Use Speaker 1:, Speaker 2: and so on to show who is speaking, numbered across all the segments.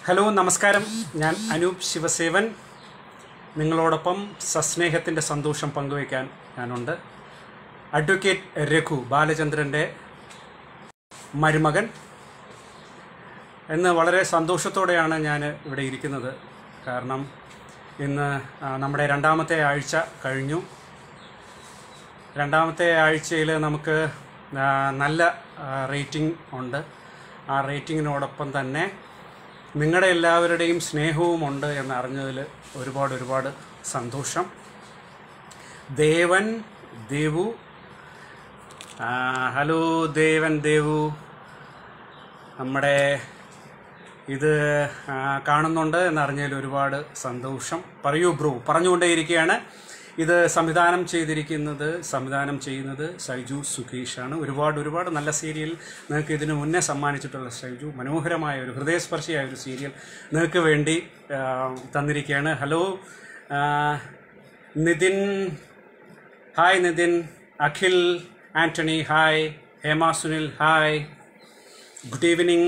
Speaker 1: Hello നമസ്കാരം ഞാൻ അനൂപ് ശിവസേവൻ നിങ്ങളോടൊപ്പം സസ്നേഹത്തിൻ്റെ സന്തോഷം പങ്കുവയ്ക്കാൻ ഞാനുണ്ട് അഡ്വക്കേറ്റ് രഘു ബാലചന്ദ്രൻ്റെ മരുമകൻ ഇന്ന് വളരെ സന്തോഷത്തോടെയാണ് ഞാൻ ഇവിടെ ഇരിക്കുന്നത് കാരണം ഇന്ന് ആ, നമ്മുടെ രണ്ടാമത്തെ ആഴ്ച കഴിഞ്ഞു രണ്ടാമത്തെ ആഴ്ചയിൽ നമുക്ക് ആ, നല്ല റേറ്റിംഗ് ഉണ്ട് ആ റേറ്റിങ്ങിനോടൊപ്പം തന്നെ നിങ്ങളുടെ എല്ലാവരുടെയും സ്നേഹവും ഉണ്ട് എന്ന് അറിഞ്ഞതിൽ ഒരുപാട് ഒരുപാട് സന്തോഷം ദേവൻ ദേവു ആ, ഹലോ ദേവൻ ദേവു നമ്മുടെ ഇത് ആ, കാണുന്നുണ്ട് എന്നറിഞ്ഞതിൽ ഒരുപാട് സന്തോഷം പറയൂ ബ്രോ പറഞ്ഞുകൊണ്ടേയിരിക്കുകയാണ് ഇത് സംവിധാനം ചെയ്തിരിക്കുന്നത് സംവിധാനം ചെയ്യുന്നത് ഷൈജു സുഖീഷാണ് ഒരുപാട് ഒരുപാട് നല്ല സീരിയൽ നിങ്ങൾക്ക് ഇതിനു മുന്നേ സമ്മാനിച്ചിട്ടുള്ള ഷൈജു മനോഹരമായ ഒരു ഹൃദയസ്പർശിയായ ഒരു സീരിയൽ നിങ്ങൾക്ക് വേണ്ടി ആ, തന്നിരിക്കുകയാണ് ഹലോ ആ, Nithin hi Nithin Akhil Antony hi Hema Sunil hi good evening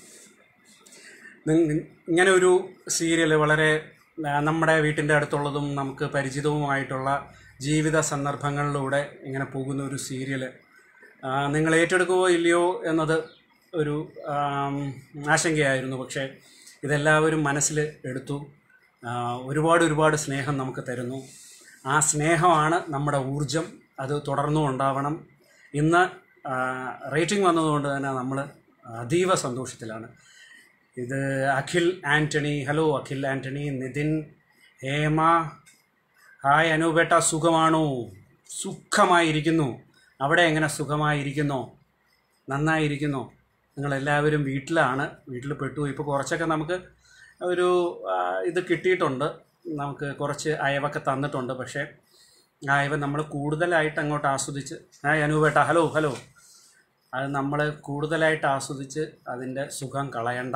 Speaker 1: നിങ്ങ- ഇങ്ങനെ ഒരു സീരിയൽ വളരെ ആ, നമ്മുടെ വീട്ടിൻ്റെ അടുത്തുള്ളതും നമുക്ക് പരിചിതവുമായിട്ടുള്ള ജീവിത സന്ദർഭങ്ങളിലൂടെ ഇങ്ങനെ പോകുന്ന ഒരു സീരിയൽ നിങ്ങൾ ഏറ്റെടുക്കുമോ ഇല്ലയോ എന്നത് ഒരു ആം, ആശങ്കയായിരുന്നു പക്ഷേ ഇതെല്ലാവരും മനസ്സിൽ എടുത്തു ആ, ഒരുപാട് ഒരുപാട് സ്നേഹം നമുക്ക് തരുന്നു ആ സ്നേഹമാണ് നമ്മുടെ ഊർജം അത് തുടർന്നും ഉണ്ടാവണം ഇന്ന് റേറ്റിംഗ് വന്നതുകൊണ്ട് തന്നെ നമ്മൾ അതീവ സന്തോഷത്തിലാണ് ഇത് അഖിൽ ആൻ്റണി ഹലോ അഖിൽ ആൻ്റണി നിതിൻ ഹേമ ഹായ് അനൂപേട്ട സുഖമാണോ സുഖമായിരിക്കുന്നു അവിടെ എങ്ങനെ സുഖമായിരിക്കുന്നോ നന്നായിരിക്കുന്നോ നിങ്ങളെല്ലാവരും വീട്ടിലാണ് വീട്ടിൽ പെട്ടു ഇപ്പോൾ കുറച്ചൊക്കെ നമുക്ക് ഒരു ആ, ഇത് കിട്ടിയിട്ടുണ്ട് നമുക്ക് കുറച്ച് അയവൊക്കെ തന്നിട്ടുണ്ട് പക്ഷേ ആ അയവ് നമ്മൾ കൂടുതലായിട്ട് അങ്ങോട്ട് ആസ്വദിച്ച് ഹായ് അനൂപേട്ട ഹലോ ഹലോ അത് നമ്മൾ കൂടുതലായിട്ട് ആസ്വദിച്ച് അതിൻ്റെ സുഖം കളയണ്ട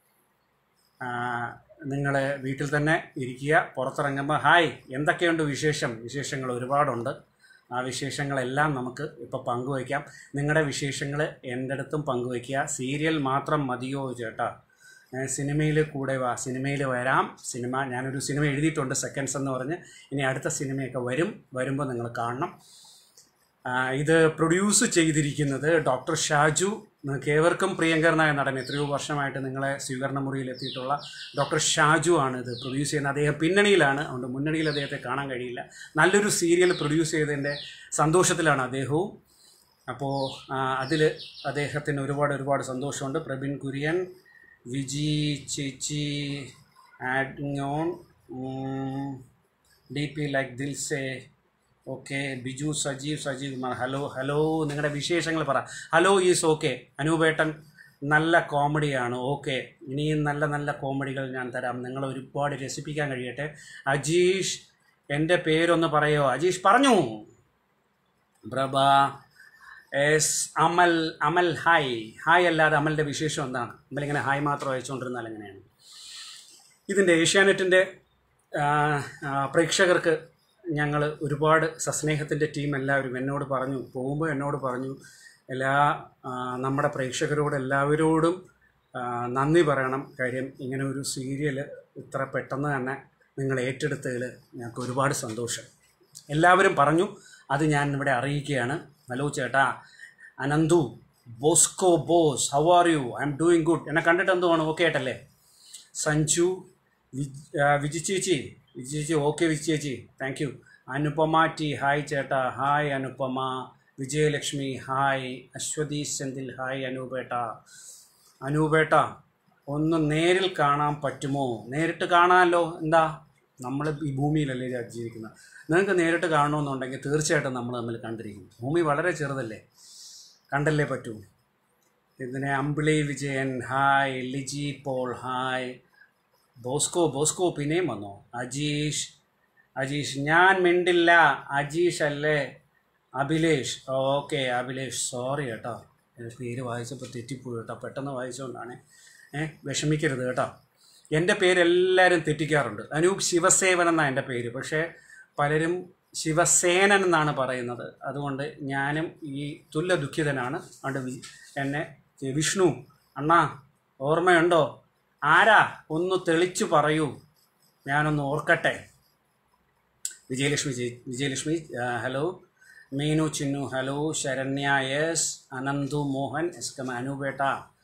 Speaker 1: നിങ്ങൾ വീട്ടിൽ തന്നെ ഇരിക്കുക പുറത്തിറങ്ങുമ്പോൾ ഹായ് എന്തൊക്കെയുണ്ട് വിശേഷം വിശേഷങ്ങൾ ഒരുപാടുണ്ട് ആ വിശേഷങ്ങളെല്ലാം നമുക്ക് ഇപ്പോൾ പങ്കുവയ്ക്കാം നിങ്ങളുടെ വിശേഷങ്ങൾ എൻ്റെ അടുത്തും പങ്കുവയ്ക്കുക സീരിയൽ മാത്രം മതിയോ ചേട്ടാ സിനിമയിൽ കൂടെ വാ സിനിമയിൽ വരാം സിനിമ ഞാനൊരു സിനിമ എഴുതിയിട്ടുണ്ട് സെക്കൻഡ്സ് എന്ന് പറഞ്ഞ് ഇനി അടുത്ത സിനിമയൊക്കെ വരും വരുമ്പോൾ നിങ്ങൾ കാണണം ആ, ഇത് പ്രൊഡ്യൂസ് ചെയ്തിരിക്കുന്നത് ഡോക്ടർ ഷാജു നിങ്ങൾക്ക് ഏവർക്കും പ്രിയങ്കരനായ നടൻ എത്രയോ വർഷമായിട്ട് നിങ്ങളെ സ്വീകരണ മുറിയിൽ എത്തിയിട്ടുള്ള ഡോക്ടർ ഷാജു ആണ് ഇത് പ്രൊഡ്യൂസ് ചെയ്യുന്നത് അദ്ദേഹം പിന്നണിയിലാണ് അതുകൊണ്ട് മുന്നണിയിൽ അദ്ദേഹത്തെ കാണാൻ കഴിയില്ല നല്ലൊരു സീരിയൽ പ്രൊഡ്യൂസ് ചെയ്തതിൻ്റെ സന്തോഷത്തിലാണ് അദ്ദേഹവും അപ്പോൾ അതിൽ അദ്ദേഹത്തിന് ഒരുപാട് ഒരുപാട് സന്തോഷമുണ്ട് പ്രബിൻ കുര്യൻ വിജി ചേച്ചി ആഡ്യോൺ ഡി പി ലൈക്ക് ദിൽസെ okay Biju Sajeev Sajeev Kumar hello hello നിങ്ങളുടെ വിശേഷങ്ങൾ പറ ഹലോ ഈസ് ഓക്കെ അനൂപേട്ടൻ നല്ല കോമഡിയാണ് ഓക്കെ ഇനിയും നല്ല നല്ല കോമഡികൾ ഞാൻ തരാം നിങ്ങൾ ഒരുപാട് രസിപ്പിക്കാൻ കഴിയട്ടെ അജീഷ് എൻ്റെ പേരൊന്ന് പറയോ അജീഷ് പറഞ്ഞു Prabha S Amal Amal hi hi അല്ലാതെ അമലിൻ്റെ വിശേഷം എന്താണ് അമൽ ഇങ്ങനെ ഹായ് മാത്രം അയച്ചുകൊണ്ടിരുന്നാൽ എങ്ങനെയാണ് ഇതിൻ്റെ ഏഷ്യാനെറ്റിൻ്റെ ആ, ആ, പ്രേക്ഷകർക്ക് ഞങ്ങൾ ഒരുപാട് സസ്നേഹത്തിൻ്റെ ടീം എല്ലാവരും എന്നോട് പറഞ്ഞു പോകുമ്പോൾ എന്നോട് പറഞ്ഞു എല്ലാ ആ, നമ്മുടെ പ്രേക്ഷകരോട് എല്ലാവരോടും ആ, നന്ദി പറയണം കാര്യം ഇങ്ങനെ ഒരു സീരിയൽ ഇത്ര പെട്ടെന്ന് തന്നെ നിങ്ങൾ ഏറ്റെടുത്തതിൽ ഞങ്ങൾക്ക് ഒരുപാട് സന്തോഷം എല്ലാവരും പറഞ്ഞു അത് ഞാൻ ഇവിടെ അറിയിക്കുകയാണ് ഹലോ ചേട്ടാ Ananthu Bosco boss how are you I'm doing good എന്നെ കണ്ടിട്ട് എന്തുവാണ് ഓക്കെ ആയിട്ടല്ലേ സഞ്ജു വിജ് ആ, വിജി ചേച്ചി വിജി ചേച്ചി ഓക്കെ വിജി ചേച്ചി thank you Anupama T hi ചേട്ടാ hi Anupama Vijayalakshmi hi Aswathy Senthil hi അനൂപേട്ട അനൂപേട്ട ഒന്ന് നേരിൽ കാണാൻ പറ്റുമോ നേരിട്ട് കാണാമല്ലോ എന്താ നമ്മൾ ഈ ഭൂമിയിലല്ലേ ജ- ജീവിക്കുന്നത് നിങ്ങൾക്ക് നേരിട്ട് കാണണമെന്നുണ്ടെങ്കിൽ തീർച്ചയായിട്ടും നമ്മൾ തമ്മിൽ കണ്ടിരിക്കും ഭൂമി വളരെ ചെറുതല്ലേ കണ്ടല്ലേ പറ്റൂ ഇതിനെ അമ്പിളി വിജയൻ ഹായ് ലിജി പോൾ ഹായ് ബോസ്കോ ബോസ്കോ പിന്നെയും വന്നോ അജീഷ് അജീഷ് ഞാൻ മിണ്ടില്ല അജീഷ് അല്ലേ അഭിലേഷ് ഓക്കെ അഭിലേഷ് സോറി കേട്ടോ എൻ്റെ പേര് വായിച്ചപ്പോൾ തെറ്റിപ്പോയി കേട്ടോ പെട്ടെന്ന് വായിച്ചുകൊണ്ടാണ് ഏ വിഷമിക്കരുത് കേട്ടോ എൻ്റെ പേര് എല്ലാവരും തെറ്റിക്കാറുണ്ട് അനൂപ് ശിവസേവൻ എന്നാണ് എൻ്റെ പേര് പക്ഷേ പലരും ശിവസേനൻ എന്നാണ് പറയുന്നത് അതുകൊണ്ട് ഞാനും ഈ തുല്യ ദുഃഖിതനാണ് അതുകൊണ്ട് വി- എന്നെ വിഷ്ണു അണ്ണാ ഓർമ്മയുണ്ടോ ആരാ ഒന്ന് തെളിച്ചു പറയൂ ഞാനൊന്ന് ഓർക്കട്ടെ വിജയലക്ഷ്മി ജി- വിജയലക്ഷ്മി ആ, hello Meenu Chinnu hello Saranya S Ananthu Mohan S K അനൂപേട്ട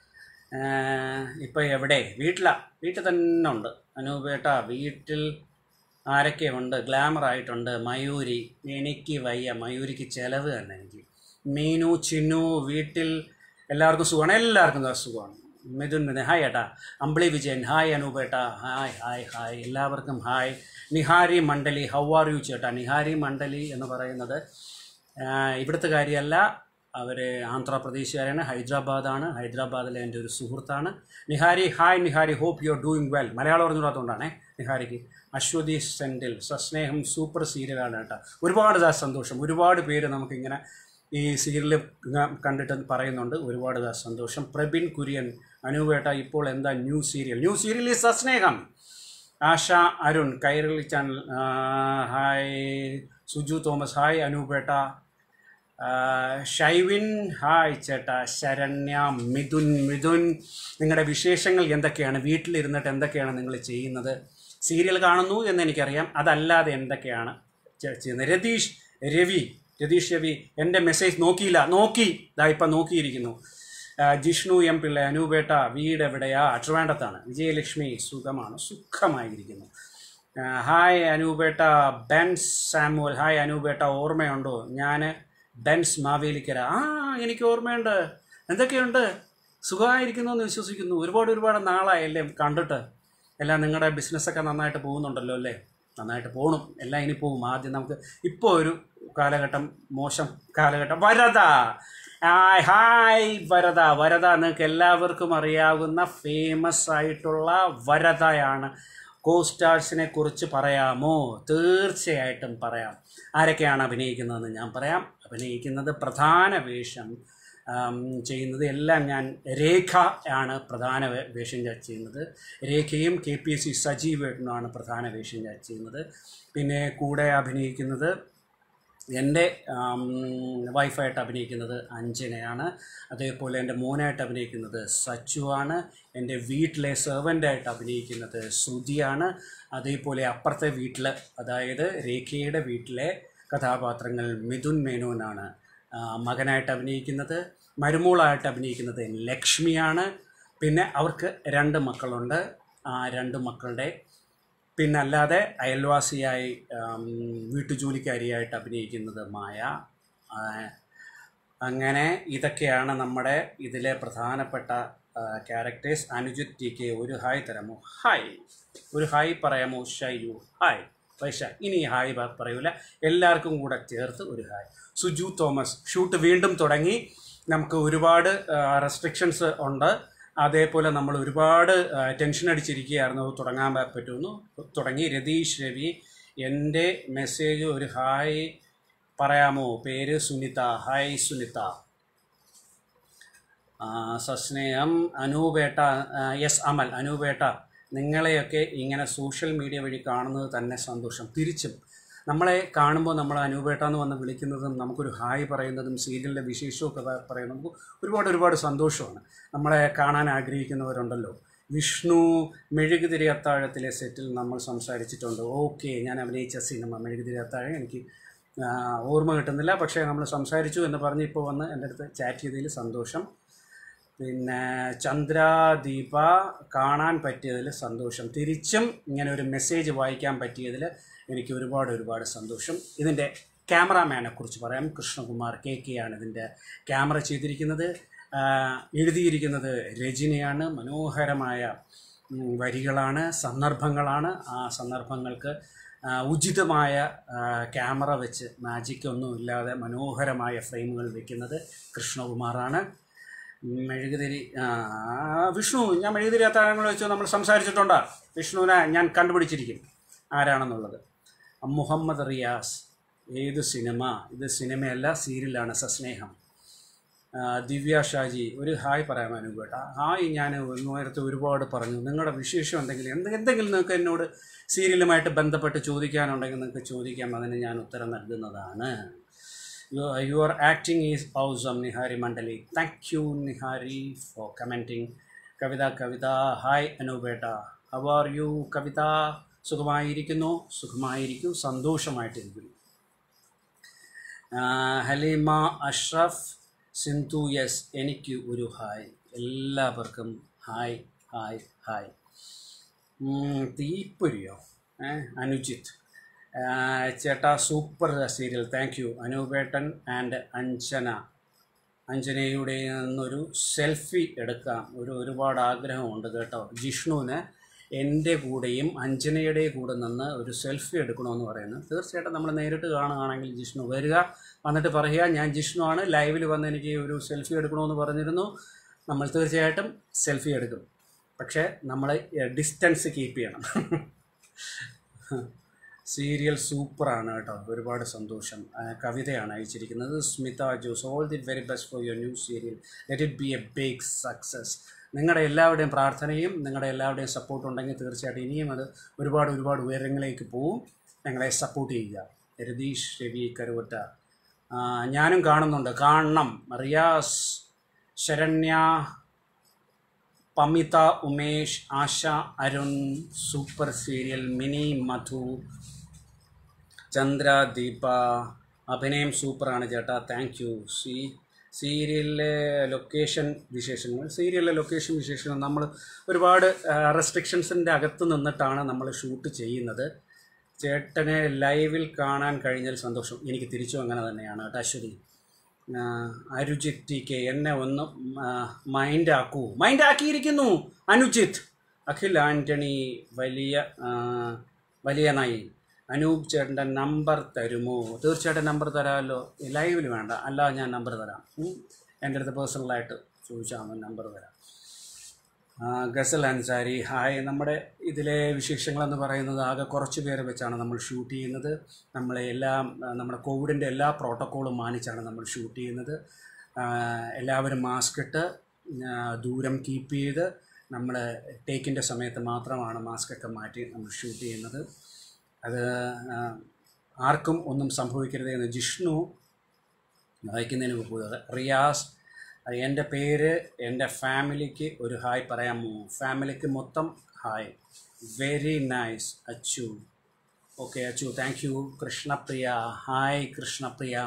Speaker 1: ഇപ്പോൾ എവിടെ വീട്ടിലാ വീട്ടിൽ തന്നെ ഉണ്ട് അനൂപേട്ട വീട്ടിൽ ആരൊക്കെ ഉണ്ട് ഗ്ലാമർ ആയിട്ടുണ്ട് മയൂരി എനിക്ക് വയ്യ മയൂരിക്ക് ചിലവ് തന്നെ എനിക്ക് മീനു ചിന്നു വീട്ടിൽ എല്ലാവർക്കും സുഖമാണ് എല്ലാവർക്കും ദാ സുഖമാണ് മിഥുൻ മിഥുൻ ഹായ് ഏട്ടാ അമ്പിളി വിജയൻ ഹായ് അനൂപേട്ട ഹായ് ഹായ് ഹായ് എല്ലാവർക്കും hi Nihari Mandali how are you ചേട്ടാ നിഹാരി മണ്ഡലി എന്ന് പറയുന്നത് ആ, ഇവിടുത്തെ കാര്യമല്ല അവർ ആന്ധ്രാപ്രദേശുകാരാണ് ഹൈദരാബാദാണ് ഹൈദരാബാദിലെ എൻ്റെ ഒരു സുഹൃത്താണ് Nihari hi Nihari hope you are doing well Malayalam അറിഞ്ഞുകൂടാത്തതുകൊണ്ടാണേ നിഹാരിക്ക് അശ്വതി സെൻറ്റിൽ സസ്നേഹം സൂപ്പർ സീരിയലാണ് കേട്ടോ ഒരുപാട് ദാ സന്തോഷം ഒരുപാട് പേര് നമുക്കിങ്ങനെ ഈ സീരിയൽ കണ്ടിട്ട് പറയുന്നുണ്ട് ഒരുപാട് ദാ സന്തോഷം പ്രബിൻ കുര്യൻ അനുവേട്ട ഇപ്പോൾ എന്താ ന്യൂ സീരിയൽ ന്യൂ സീരിയൽ ഈ സസ്നേഹം ആശ അരുൺ കൈരളി ചാനൽ ആ, ഹായ് സുജു തോമസ് ഹായ് അനൂപേട്ട ആ, ഷൈവിൻ ഹായ് ചേട്ടാ ശരണ്യ മിഥുൻ മിഥുൻ നിങ്ങളുടെ വിശേഷങ്ങൾ എന്തൊക്കെയാണ് വീട്ടിലിരുന്നിട്ട് എന്തൊക്കെയാണ് നിങ്ങൾ ചെയ്യുന്നത് സീരിയൽ കാണുന്നു എന്ന് എനിക്കറിയാം അതല്ലാതെ എന്തൊക്കെയാണ് ചെ- ചെയ്യുന്നത് രതീഷ് രവി രതീഷ് രവി എൻ്റെ മെസ്സേജ് നോക്കിയില്ല നോക്കി ദാ ഇപ്പം നോക്കിയിരിക്കുന്നു ആ, ജിഷ്ണു എം പിള്ള അനൂപേട്ട വീട് എവിടെയാ ട്രിവാൻഡത്താണ് വിജയലക്ഷ്മി സുഖമാണ് സുഖമായിരിക്കുന്നു ആ, ഹായ് അനൂപേട്ട ബെൻസ് സാമുവൽ ഹായ് അനൂപേട്ട ഓർമ്മയുണ്ടോ ഞാൻ ബെൻസ് മാവേലിക്കര ആ എനിക്ക് ഓർമ്മയുണ്ട് എന്തൊക്കെയുണ്ട് സുഖമായിരിക്കുന്നു എന്ന് വിശ്വസിക്കുന്നു ഒരുപാട് ഒരുപാട് നാളായല്ലേ കണ്ടിട്ട് എല്ലാം നിങ്ങളുടെ ബിസിനസ്സൊക്കെ നന്നായിട്ട് പോകുന്നുണ്ടല്ലോ അല്ലേ നന്നായിട്ട് പോകണം എല്ലാം ഇനി പോകും ആദ്യം നമുക്ക് ഇപ്പോൾ ഒരു കാലഘട്ടം മോശം കാലഘട്ടം വരത ഹായ് ഹായ് വരദ വരദ നിങ്ങൾക്ക് എല്ലാവർക്കും അറിയാവുന്ന ഫേമസ് ആയിട്ടുള്ള വരദയാണ് കോ സ്റ്റാർസിനെ കുറിച്ച് പറയാമോ തീർച്ചയായിട്ടും പറയാം ആരൊക്കെയാണ് അഭിനയിക്കുന്നതെന്ന് ഞാൻ പറയാം അഭിനയിക്കുന്നത് പ്രധാന വേഷം ആം, ചെയ്യുന്നത് എല്ലാം ഞാൻ രേഖ ആണ് പ്രധാന വേ- വേഷം ഞാൻ ചെയ്യുന്നത് രേഖയും കെ പി എസ് സി സജീവേട്ടനുമാണ് പ്രധാന വേഷം ഞാൻ ചെയ്യുന്നത് പിന്നെ കൂടെ അഭിനയിക്കുന്നത് എൻ്റെ ആം, വൈഫായിട്ട് അഭിനയിക്കുന്നത് അഞ്ജനയാണ് അതേപോലെ എൻ്റെ മോനായിട്ട് അഭിനയിക്കുന്നത് സച്ചുവാണ് എൻ്റെ വീട്ടിലെ സെർവൻ്റായിട്ട് അഭിനയിക്കുന്നത് ശ്രുതിയാണ് അതേപോലെ അപ്പുറത്തെ വീട്ടിൽ അതായത് രേഖയുടെ വീട്ടിലെ കഥാപാത്രങ്ങൾ മിഥുൻ മേനോനാണ് ആ, മകനായിട്ട് അഭിനയിക്കുന്നത് മരുമോളായിട്ട് അഭിനയിക്കുന്നത് ലക്ഷ്മിയാണ് പിന്നെ അവർക്ക് രണ്ട് മക്കളുണ്ട് ആ രണ്ട് മക്കളുടെ പിന്നെ അല്ലാതെ അയൽവാസിയായി ആം, വീട്ടുജോലിക്കാരിയായിട്ട് അഭിനയിക്കുന്നത് മായ ആ, അങ്ങനെ ഇതൊക്കെയാണ് നമ്മുടെ ഇതിലെ പ്രധാനപ്പെട്ട ക്യാരക്ടേഴ്സ് അനുജിത് ടി കെ ഒരു ഹായ് തരാമോ ഹായ് ഒരു ഹായ് പറയാമോ ഷൈയു ഹായ് പൈസ ഇനി ഹായ് പ- പറയൂല എല്ലാവർക്കും കൂടെ ചേർത്ത് ഒരു ഹായ് സുജു തോമസ് ഷൂട്ട് വീണ്ടും തുടങ്ങി നമുക്ക് ഒരുപാട് റെസ്ട്രിക്ഷൻസ് ഉണ്ട് അതേപോലെ നമ്മൾ ഒരുപാട് ആ, ടെൻഷൻ അടിച്ചിരിക്കുകയായിരുന്നു അത് തുടങ്ങാൻ പ- പറ്റുമെന്ന് തുടങ്ങി രതീഷ് രവി എൻ്റെ മെസ്സേജ് ഒരു ഹായ് പറയാമോ പേര് സുനിത ഹായ് സുനിത ആ, സസ്നേഹം അനൂപേട്ട യെസ് അമൽ അനൂപേട്ട നിങ്ങളെയൊക്കെ ഇങ്ങനെ സോഷ്യൽ മീഡിയ വഴി കാണുന്നത് തന്നെ സന്തോഷം തിരിച്ചും നമ്മളെ കാണുമ്പോൾ നമ്മൾ അനൂപേട്ട എന്ന് വന്ന് വിളിക്കുന്നതും നമുക്കൊരു ഹായ് പറയുന്നതും സീരിയലിൻ്റെ വിശേഷമൊക്കെ പ- പറയുന്നത് നമുക്ക് ഒരുപാട് ഒരുപാട് സന്തോഷമാണ് നമ്മളെ കാണാൻ ആഗ്രഹിക്കുന്നവരുണ്ടല്ലോ വിഷ്ണു മെഴുകുതിരി അത്താഴത്തിലെ സെറ്റിൽ നമ്മൾ സംസാരിച്ചിട്ടുണ്ട് ഓക്കെ ഞാൻ അഭിനയിച്ച സിനിമ മെഴുകുതിരി അത്താഴം എനിക്ക് ആ, ഓർമ്മ കിട്ടുന്നില്ല പക്ഷേ നമ്മൾ സംസാരിച്ചു എന്ന് പറഞ്ഞ് ഇപ്പോൾ വന്ന് എൻ്റെ അടുത്ത് ചാറ്റ് ചെയ്തതിൽ സന്തോഷം പിന്നെ ചന്ദ്രാദീപ കാണാൻ പറ്റിയതിൽ സന്തോഷം തിരിച്ചും ഇങ്ങനെ ഒരു മെസ്സേജ് വായിക്കാൻ പറ്റിയതിൽ എനിക്ക് ഒരുപാട് ഒരുപാട് സന്തോഷം ഇതിൻ്റെ ക്യാമറാമാനെ കുറിച്ച് പറയാം കൃഷ്ണകുമാർ കെ കെ ആണ് ഇതിൻ്റെ ക്യാമറ ചെയ്തിരിക്കുന്നത് ആ, എഴുതിയിരിക്കുന്നത് രചനയാണ് മനോഹരമായ ഉം, വരികളാണ് സന്ദർഭങ്ങളാണ് ആ സന്ദർഭങ്ങൾക്ക് ആ, ഉചിതമായ ആ, ക്യാമറ വെച്ച് മാജിക് ഒന്നും ഇല്ലാതെ മനോഹരമായ ഫ്രെയിമുകൾ വെക്കുന്നത് കൃഷ്ണകുമാറാണ് മെഴുകുതിരി ആ, വിഷ്ണു ഞാൻ മെഴുകുതിരി അത്താഴങ്ങൾ വെച്ച് നമ്മൾ സംസാരിച്ചിട്ടുണ്ടോ വിഷ്ണുവിനെ ഞാൻ കണ്ടുപിടിച്ചിരിക്കും ആരാണെന്നുള്ളത് മുഹമ്മദ് റിയാസ് ഏത് സിനിമ ഇത് സിനിമയല്ല സീരിയലാണ് സസ്നേഹം ആ, ദിവ്യ ഷാജി ഒരു ഹായ് പറയാൻ അനുപേട്ട ഹായ് ഞാൻ നേരത്തെ ഒരുപാട് പറഞ്ഞു നിങ്ങളുടെ വിശേഷം എന്തെങ്കിലും എന്ത് എന്തെങ്കിലും നിങ്ങൾക്ക് എന്നോട് സീരിയലുമായിട്ട് ബന്ധപ്പെട്ട് ചോദിക്കാനുണ്ടെങ്കിൽ നിങ്ങൾക്ക് ചോദിക്കാം അതിന് ഞാൻ ഉത്തരം നൽകുന്നതാണ് your acting is awesome Nihari Mandali thank you Nihari for commenting Kavitha Kavitha hi അനൂപേട്ട ഹൗ ആർ യു കവിത സുഖമായിരിക്കുന്നു സുഖമായിരിക്കും സന്തോഷമായിട്ടിരിക്കുന്നു ആ, ഹലീമ അഷ്റഫ് സിന്ധു യെസ് എനിക്ക് ഒരു ഹായ് എല്ലാവർക്കും ഹായ് ഹായ് ഹായ് ഉം, തീപ്പൊരിയോ ഏ അനുജിത്ത് ആ, ചേട്ടാ സൂപ്പർ സീരിയൽ താങ്ക് യു അനൂപേട്ടൻ ആൻഡ് അഞ്ജന അഞ്ജനയുടെ നിന്നൊരു സെൽഫി എടുക്കാം ഒരു ഒരുപാട് ആഗ്രഹമുണ്ട് കേട്ടോ ജിഷ്ണുവിന് എൻ്റെ കൂടെയും അഞ്ജനയുടെ കൂടെ നിന്ന് ഒരു സെൽഫി എടുക്കണമെന്ന് പറയുന്നു തീർച്ചയായിട്ടും നമ്മൾ നേരിട്ട് കാണുകയാണെങ്കിൽ ജിഷ്ണു വരിക വന്നിട്ട് പറയുക ഞാൻ ജിഷ്ണു ആണ് ലൈവിൽ വന്ന് എനിക്ക് ഒരു സെൽഫി എടുക്കണമെന്ന് പറഞ്ഞിരുന്നു നമ്മൾ തീർച്ചയായിട്ടും സെൽഫി എടുക്കും പക്ഷേ നമ്മൾ ഡിസ്റ്റൻസ് കീപ്പ് ചെയ്യണം സീരിയൽ സൂപ്പറാണ് കേട്ടോ ഒരുപാട് സന്തോഷം ആ, കവിതയാണ് അയച്ചിരിക്കുന്നത് Smitha Jose all the very best for your new serial let it be a big success നിങ്ങളുടെ എല്ലാവരുടെയും പ്രാർത്ഥനയും നിങ്ങളുടെ എല്ലാവരുടെയും സപ്പോർട്ട് ഉണ്ടെങ്കിൽ തീർച്ചയായിട്ടും ഇനിയും അത് ഒരുപാട് ഒരുപാട് ഉയരങ്ങളിലേക്ക് പോവും ഞങ്ങളെ സപ്പോർട്ട് ചെയ്യുക രതീഷ് രവി കരുവറ്റ ആ, ഞാനും കാണുന്നുണ്ട് കാണണം റിയാസ് ശരണ്യ പമിത ഉമേഷ് ആശ അരുൺ സൂപ്പർ സീരിയൽ മിനി മധു ചന്ദ്ര ദീപ അഭിനയം സൂപ്പറാണ് ചേട്ടാ താങ്ക് യു സീ സീരിയലിലെ ലൊക്കേഷൻ വിശേഷങ്ങൾ സീരിയലിലെ ലൊക്കേഷൻ വിശേഷങ്ങൾ നമ്മൾ ഒരുപാട് റെസ്ട്രിക്ഷൻസിൻ്റെ അകത്ത് നിന്നിട്ടാണ് നമ്മൾ ഷൂട്ട് ചെയ്യുന്നത് ചേട്ടനെ ലൈവിൽ കാണാൻ കഴിഞ്ഞാൽ സന്തോഷം എനിക്ക് തിരിച്ചും അങ്ങനെ തന്നെയാണ് കേട്ടോ അശ്വതി ആ, അരുജിത് ടി കെ എന്നെ ഒന്ന് മൈൻഡ് ആക്കൂ മൈൻഡ് ആക്കിയിരിക്കുന്നു അനുജിത്ത് അഖിൽ ആൻ്റണി വലിയ ആ, വലിയ നായി അനൂപ് ചേട്ടൻ്റെ നമ്പർ തരുമോ തീർച്ചയായിട്ടും നമ്പർ തരാമല്ലോ ലൈവിൽ വേണ്ട അല്ല ഞാൻ നമ്പർ തരാം ഉം. എൻ്റെ അടുത്ത് പേഴ്സണലായിട്ട് ചോദിച്ചാൽ മതി നമ്പർ തരാം ആ, ഗസൽ അൻസാരി ഹായ് നമ്മുടെ ഇതിലെ വിശേഷങ്ങളെന്ന് പറയുന്നത് ആകെ കുറച്ച് പേരെ വെച്ചാണ് നമ്മൾ ഷൂട്ട് ചെയ്യുന്നത് നമ്മളെ എല്ലാം ആ, നമ്മുടെ കോവിഡിൻ്റെ എല്ലാ പ്രോട്ടോക്കോളും മാനിച്ചാണ് നമ്മൾ ഷൂട്ട് ചെയ്യുന്നത് ആ, എല്ലാവരും മാസ്ക് ഇട്ട് ആ, ദൂരം കീപ്പ് ചെയ്ത് നമ്മൾ ടേക്കിൻ്റെ സമയത്ത് മാത്രമാണ് മാസ്കൊക്കെ മാറ്റി നമ്മൾ ഷൂട്ട് ചെയ്യുന്നത് അത് ആ, ആർക്കും ഒന്നും സംഭവിക്കരുത് എന്ന് ജിഷ്ണു വായിക്കുന്നതിന് മുമ്പ് റിയാസ് എൻ്റെ പേര് എൻ്റെ ഫാമിലിക്ക് ഒരു ഹായ് പറയാമോ ഫാമിലിക്ക് മൊത്തം hi very nice Achu okay Achu thank you Krishnapriya hi Krishnapriya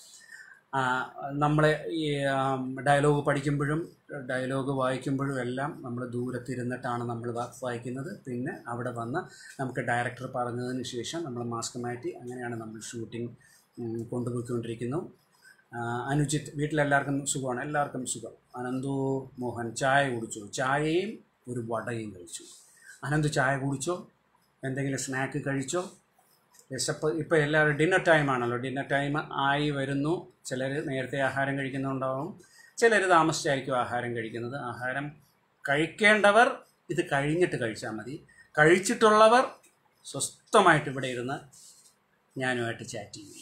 Speaker 1: നമ്മൾ ഈ ഡയലോഗ് പഠിക്കുമ്പോഴും ഡയലോഗ് വായിക്കുമ്പോഴും എല്ലാം നമ്മൾ ദൂരത്തിരുന്നിട്ടാണ് നമ്മൾ വാ- വായിക്കുന്നത് പിന്നെ അവിടെ വന്ന് നമുക്ക് ഡയറക്ടർ പറഞ്ഞതിന് ശേഷം നമ്മൾ മാസ്ക് മാറ്റി അങ്ങനെയാണ് നമ്മൾ ഷൂട്ടിംഗ് കൊണ്ടുപോയിക്കൊണ്ടിരിക്കുന്നു ആ, അനുജിത്ത് വീട്ടിലെല്ലാവർക്കും സുഖമാണ് എല്ലാവർക്കും സുഖം അനന്തു മോഹൻ ചായ കുടിച്ചു ചായയും ഒരു വടയും കഴിച്ചു അനന്ത് ചായ കുടിച്ചോ എന്തെങ്കിലും സ്നാക്ക് കഴിച്ചോ വിശപ്പ് ഇപ്പോൾ എല്ലാവരും ഡിന്നർ ടൈം ആണല്ലോ ഡിന്നർ ടൈം ആയി വരുന്നു ചിലർ നേരത്തെ ആഹാരം കഴിക്കുന്നുണ്ടാവും ചിലർ താമസിച്ചായിരിക്കും ആഹാരം കഴിക്കുന്നത് ആഹാരം കഴിക്കേണ്ടവർ ഇത് കഴിഞ്ഞിട്ട് കഴിച്ചാൽ മതി കഴിച്ചിട്ടുള്ളവർ സ്വസ്ഥമായിട്ട് ഇവിടെ ഇരുന്ന് ഞാനുമായിട്ട് ചാറ്റ് ചെയ്യും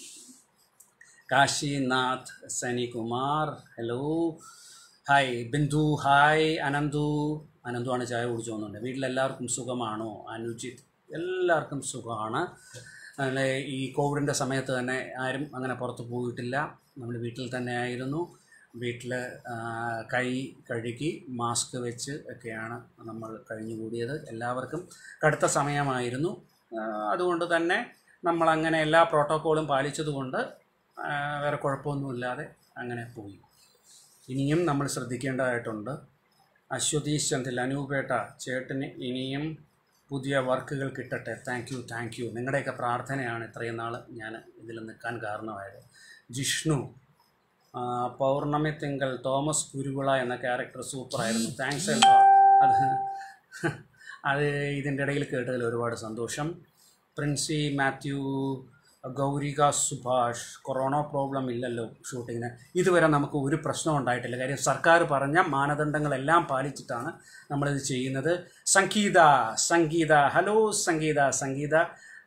Speaker 1: Kashinath Sanikumar hello hi Bindu hi Ananthu Ananthu ആണ് ചായ കുടിച്ചു പോകുന്നുണ്ട് വീട്ടിലെല്ലാവർക്കും സുഖമാണോ അനുജിത്ത് എല്ലാവർക്കും സുഖമാണ് അങ്ങനെ ഈ കോവിഡിൻ്റെ സമയത്ത് തന്നെ ആരും അങ്ങനെ പുറത്ത് പോയിട്ടില്ല നമ്മൾ വീട്ടിൽ തന്നെ ആയിരുന്നു വീട്ടിൽ കൈ കഴുകി മാസ്ക് വെച്ച് ഒക്കെയാണ് നമ്മൾ കഴിഞ്ഞുകൂടിയത് എല്ലാവർക്കും കടുത്ത സമയമായിരുന്നു ആ, അതുകൊണ്ട് തന്നെ നമ്മളങ്ങനെ എല്ലാ പ്രോട്ടോക്കോളും പാലിച്ചതുകൊണ്ട് ആ, വേറെ കുഴപ്പമൊന്നുമില്ലാതെ അങ്ങനെ പോയി ഇനിയും നമ്മൾ ശ്രദ്ധിക്കേണ്ടതായിട്ടുണ്ട് അശ്വതീഷ് ചന്ദിൽ അനൂപേട്ട ചേട്ടന് ഇനിയും പുതിയ വർക്കുകൾ കിട്ടട്ടെ താങ്ക് യു താങ്ക് യു നിങ്ങളുടെയൊക്കെ പ്രാർത്ഥനയാണ് ഇത്രയും നാൾ ഞാൻ ഇതിൽ നിൽക്കാൻ കാരണമായത് ജിഷ്ണു ആ, പൗർണമി തിങ്കൾ തോമസ് കുരുവിള എന്ന ക്യാരക്ടർ സൂപ്പറായിരുന്നു താങ്ക്സ് എല്ലോ അത് അത് ഇതിൻ്റെ ഇടയിൽ കേട്ടതിൽ ഒരുപാട് സന്തോഷം പ്രിൻസി മാത്യു ഗൗരിക സുഭാഷ് കൊറോണ പ്രോബ്ലം ഇല്ലല്ലോ ഷൂട്ടിങ്ങിന് ഇതുവരെ നമുക്ക് ഒരു പ്രശ്നം ഉണ്ടായിട്ടില്ല കാര്യം സർക്കാർ പറഞ്ഞ മാനദണ്ഡങ്ങളെല്ലാം പാലിച്ചിട്ടാണ് നമ്മളിത് ചെയ്യുന്നത് സംഗീത സംഗീത ഹലോ സംഗീത സംഗീത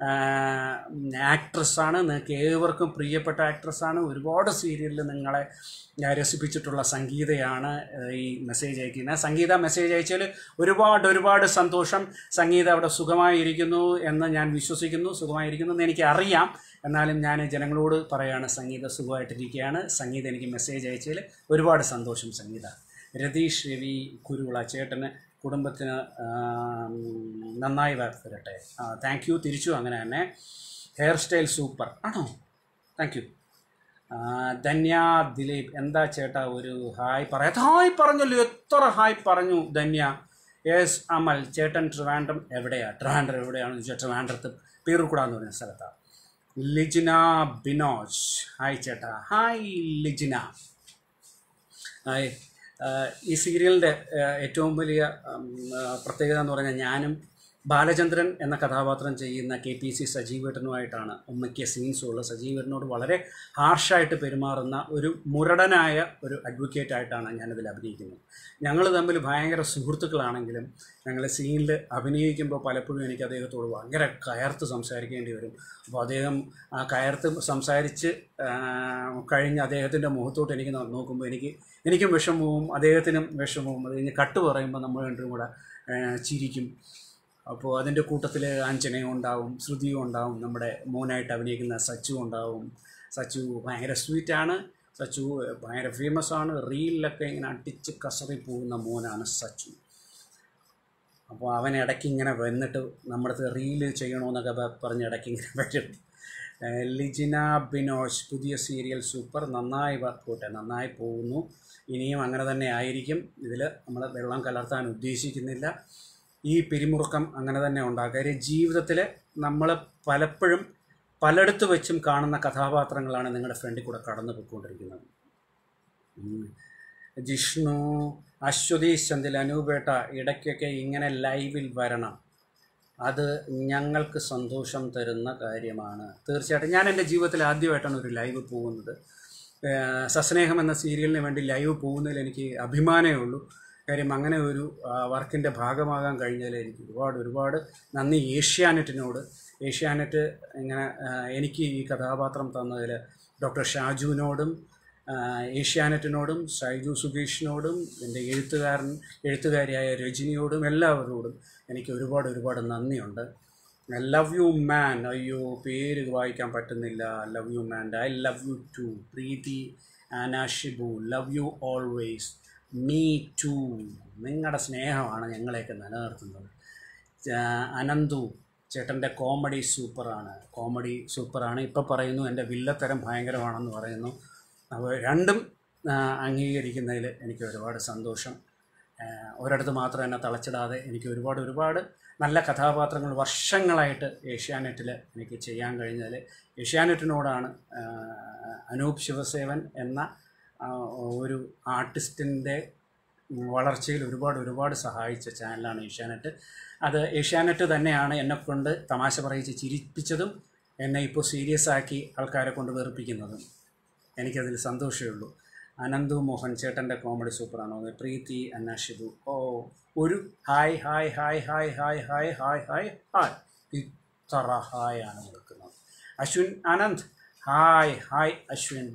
Speaker 1: ആക്ട്രസ്സാണ് നിങ്ങൾക്ക് ഏവർക്കും പ്രിയപ്പെട്ട ആക്ട്രസ്സാണ് ഒരുപാട് സീരിയലിൽ നിങ്ങളെ ആ, രസിപ്പിച്ചിട്ടുള്ള സംഗീതയാണ് ആ, ഈ മെസ്സേജ് അയക്കുന്നത് സംഗീത മെസ്സേജ് അയച്ചാൽ ഒരുപാട് ഒരുപാട് സന്തോഷം സംഗീത അവിടെ സുഖമായിരിക്കുന്നു എന്ന് ഞാൻ വിശ്വസിക്കുന്നു സുഖമായിരിക്കുന്നു എന്ന് എനിക്ക് അറിയാം എന്നാലും ഞാൻ ജനങ്ങളോട് പറയാണ് സംഗീത സുഖമായിട്ടിരിക്കുകയാണ് സംഗീത എനിക്ക് മെസ്സേജ് അയച്ചതിൽ ഒരുപാട് സന്തോഷം സംഗീത രതീഷ് രവി കുരുവിള ചേട്ടന് കുടുംബത്തിന് ആ, നന്നായി വരട്ടെ താങ്ക് യു തിരിച്ചു അങ്ങനെ തന്നെ ഹെയർ സ്റ്റൈൽ സൂപ്പർ ആണോ താങ്ക് യു ധന്യ ദിലീപ് എന്താ ചേട്ടാ ഒരു ഹായ് പറയാത്ത ഹായ് പറഞ്ഞല്ലോ എത്ര ഹായ് പറഞ്ഞു ധന്യ യെസ് അമൽ ചേട്ടൻ ട്രിവാൻഡ്രം എവിടെയാ ട്രിവാൻഡ്രം എവിടെയാണെന്ന് ചോദിച്ചാൽ ട്രിവാൻഡ്രത്ത് പേരുകൂടാന്ന് പറഞ്ഞ സ്ഥലത്താണ് ലിജിന ബിനോജ് ഹായ് ചേട്ടാ ഹായ് ലിജിന ഹായ് ആഹ് ഈ സീരിയലിൻ്റെ ഏറ്റവും വലിയ ഉം, ആഹ് പ്രത്യേകത എന്ന് പറഞ്ഞാൽ ഞാനും ബാലചന്ദ്രൻ എന്ന കഥാപാത്രം ചെയ്യുന്ന കെ പി സി സജീവേട്ടനുമായിട്ടാണ് ഉമ്മയ്ക്ക് സീൻസ് ഉള്ളത് സജീവേട്ടനോട് വളരെ ഹാർഷായിട്ട് പെരുമാറുന്ന ഒരു മുരടനായ ഒരു അഡ്വക്കേറ്റ് ആയിട്ടാണ് ഞാനതിൽ അഭിനയിക്കുന്നത് ഞങ്ങൾ തമ്മിൽ ഭയങ്കര സുഹൃത്തുക്കളാണെങ്കിലും ഞങ്ങൾ സീനിൽ അഭിനയിക്കുമ്പോൾ പലപ്പോഴും എനിക്ക് അദ്ദേഹത്തോട് ഭയങ്കര കയർത്ത് സംസാരിക്കേണ്ടി വരും അപ്പോൾ അദ്ദേഹം ആ കയർത്ത് സംസാരിച്ച് ആ, കഴിഞ്ഞ് അദ്ദേഹത്തിൻ്റെ മുഖത്തോട്ട് എനിക്ക് നോ- നോക്കുമ്പോൾ എനിക്ക് എനിക്കും വിഷമവും അദ്ദേഹത്തിനും വിഷമവും അത് കഴിഞ്ഞ് കട്ട് പറയുമ്പോൾ നമ്മൾ രണ്ടും കൂടെ ആ, ചിരിക്കും അപ്പോൾ അതിൻ്റെ കൂട്ടത്തിൽ അഞ്ജനയും ഉണ്ടാവും ശ്രുതിയും ഉണ്ടാവും നമ്മുടെ മോനായിട്ട് അഭിനയിക്കുന്ന സച്ചു ഉണ്ടാവും സച്ചു ഭയങ്കര സ്വീറ്റാണ് സച്ചു ഭയങ്കര ഫേമസ് ആണ് റീലിലൊക്കെ ഇങ്ങനെ അടിച്ച് കസറി പോകുന്ന മോനാണ് സച്ചു അപ്പോൾ അവൻ ഇടയ്ക്ക് ഇങ്ങനെ വന്നിട്ട് നമ്മുടെ അടുത്ത് റീല് ചെയ്യണമെന്നൊക്കെ പ- പറഞ്ഞ് ഇടയ്ക്ക് ഇങ്ങനെ വരും ഏഹ് ലിജിന ബിനോഷ് പുതിയ സീരിയൽ സൂപ്പർ നന്നായി വ- പോട്ടെ നന്നായി പോകുന്നു ഇനിയും അങ്ങനെ തന്നെ ആയിരിക്കും ഇതിൽ നമ്മൾ വെള്ളം കലർത്താൻ ഉദ്ദേശിക്കുന്നില്ല ഈ പിരിമുറുക്കം അങ്ങനെ തന്നെ ഉണ്ടാകും കാര്യം ജീവിതത്തിൽ നമ്മൾ പലപ്പോഴും പലയിടത്ത് വെച്ചും കാണുന്ന കഥാപാത്രങ്ങളാണ് നിങ്ങളുടെ ഫ്രണ്ടിൽ കൂടെ കടന്നു പോയിക്കൊണ്ടിരിക്കുന്നത് ഉം. ജിഷ്ണു അശ്വതി ചന്ദിൽ അനൂപേട്ട ഇടയ്ക്കൊക്കെ ഇങ്ങനെ ലൈവിൽ വരണം അത് ഞങ്ങൾക്ക് സന്തോഷം തരുന്ന കാര്യമാണ് തീർച്ചയായിട്ടും ഞാൻ എൻ്റെ ജീവിതത്തിൽ ആദ്യമായിട്ടാണ് ഒരു ലൈവ് പോകുന്നത് ഏഹ് സസ്നേഹം എന്ന സീരിയലിന് വേണ്ടി ലൈവ് പോകുന്നതിൽ എനിക്ക് അഭിമാനമേ ഉള്ളൂ കാര്യം അങ്ങനെ ഒരു വർക്കിൻ്റെ ഭാഗമാകാൻ കഴിഞ്ഞതിൽ എനിക്ക് ഒരുപാട് ഒരുപാട് നന്ദി ഏഷ്യാനെറ്റിനോട് ഏഷ്യാനെറ്റ് ഇങ്ങനെ ആ, എനിക്ക് ഈ കഥാപാത്രം തന്നതിൽ ഡോക്ടർ ഷാജുവിനോടും ആ, ഏഷ്യാനെറ്റിനോടും ഷൈജു സുഗേഷിനോടും എൻ്റെ എഴുത്തുകാരൻ എഴുത്തുകാരിയായ രജനിയോടും എല്ലാവരോടും എനിക്ക് ഒരുപാട് ഒരുപാട് നന്ദിയുണ്ട് ലവ് യു മാൻ അയ്യോ പേര് വായിക്കാൻ പറ്റുന്നില്ല love you man I love you too Preethi Anna Shibu love you always me too നിങ്ങളുടെ സ്നേഹമാണ് ഞങ്ങളെയൊക്കെ നിലനിർത്തുന്നത് ചാ- അനന്തു ചേട്ടൻ്റെ കോമഡി സൂപ്പറാണ് കോമഡി സൂപ്പറാണ് ഇപ്പോൾ പറയുന്നു എൻ്റെ വില്ലത്തരം ഭയങ്കരമാണെന്ന് പറയുന്നു അപ്പോൾ രണ്ടും ആ, അംഗീകരിക്കുന്നതിൽ എനിക്ക് ഒരുപാട് സന്തോഷം ആ, ഒരിടത്ത് മാത്രം എന്നെ തളച്ചിടാതെ എനിക്ക് ഒരുപാട് ഒരുപാട് നല്ല കഥാപാത്രങ്ങൾ വർഷങ്ങളായിട്ട് ഏഷ്യാനെറ്റിൽ എനിക്ക് ചെയ്യാൻ കഴിഞ്ഞതിൽ ഏഷ്യാനെറ്റിനോടാണ് ആ, അനൂപ് ശിവസേവൻ എന്ന ആ, ഒരു ആർട്ടിസ്റ്റിൻ്റെ വളർച്ചയിൽ ഒരുപാട് ഒരുപാട് സഹായിച്ച ചാനലാണ് ഏഷ്യാനെറ്റ് അത് ഏഷ്യാനെറ്റ് തന്നെയാണ് എന്നെക്കൊണ്ട് തമാശ പറയിച്ച് ചിരിപ്പിച്ചതും എന്നെ ഇപ്പോൾ സീരിയസ് ആക്കി ആൾക്കാരെ കൊണ്ട് വെറുപ്പിക്കുന്നതും എനിക്കതിൽ സന്തോഷമേ ഉള്ളൂ അനന്തു മോഹൻ ചേട്ടൻ്റെ കോമഡി സൂപ്പറാണോ പ്രീതി അന്നാഷിബു ഓ ഒരു hi hi hi hi hi hi hi hi hi ഇത്ര ഹായ് ആണ് കൊടുക്കുന്നത് അശ്വിൻ ആനന്ദ് ഹായ് ഹായ് അശ്വിൻ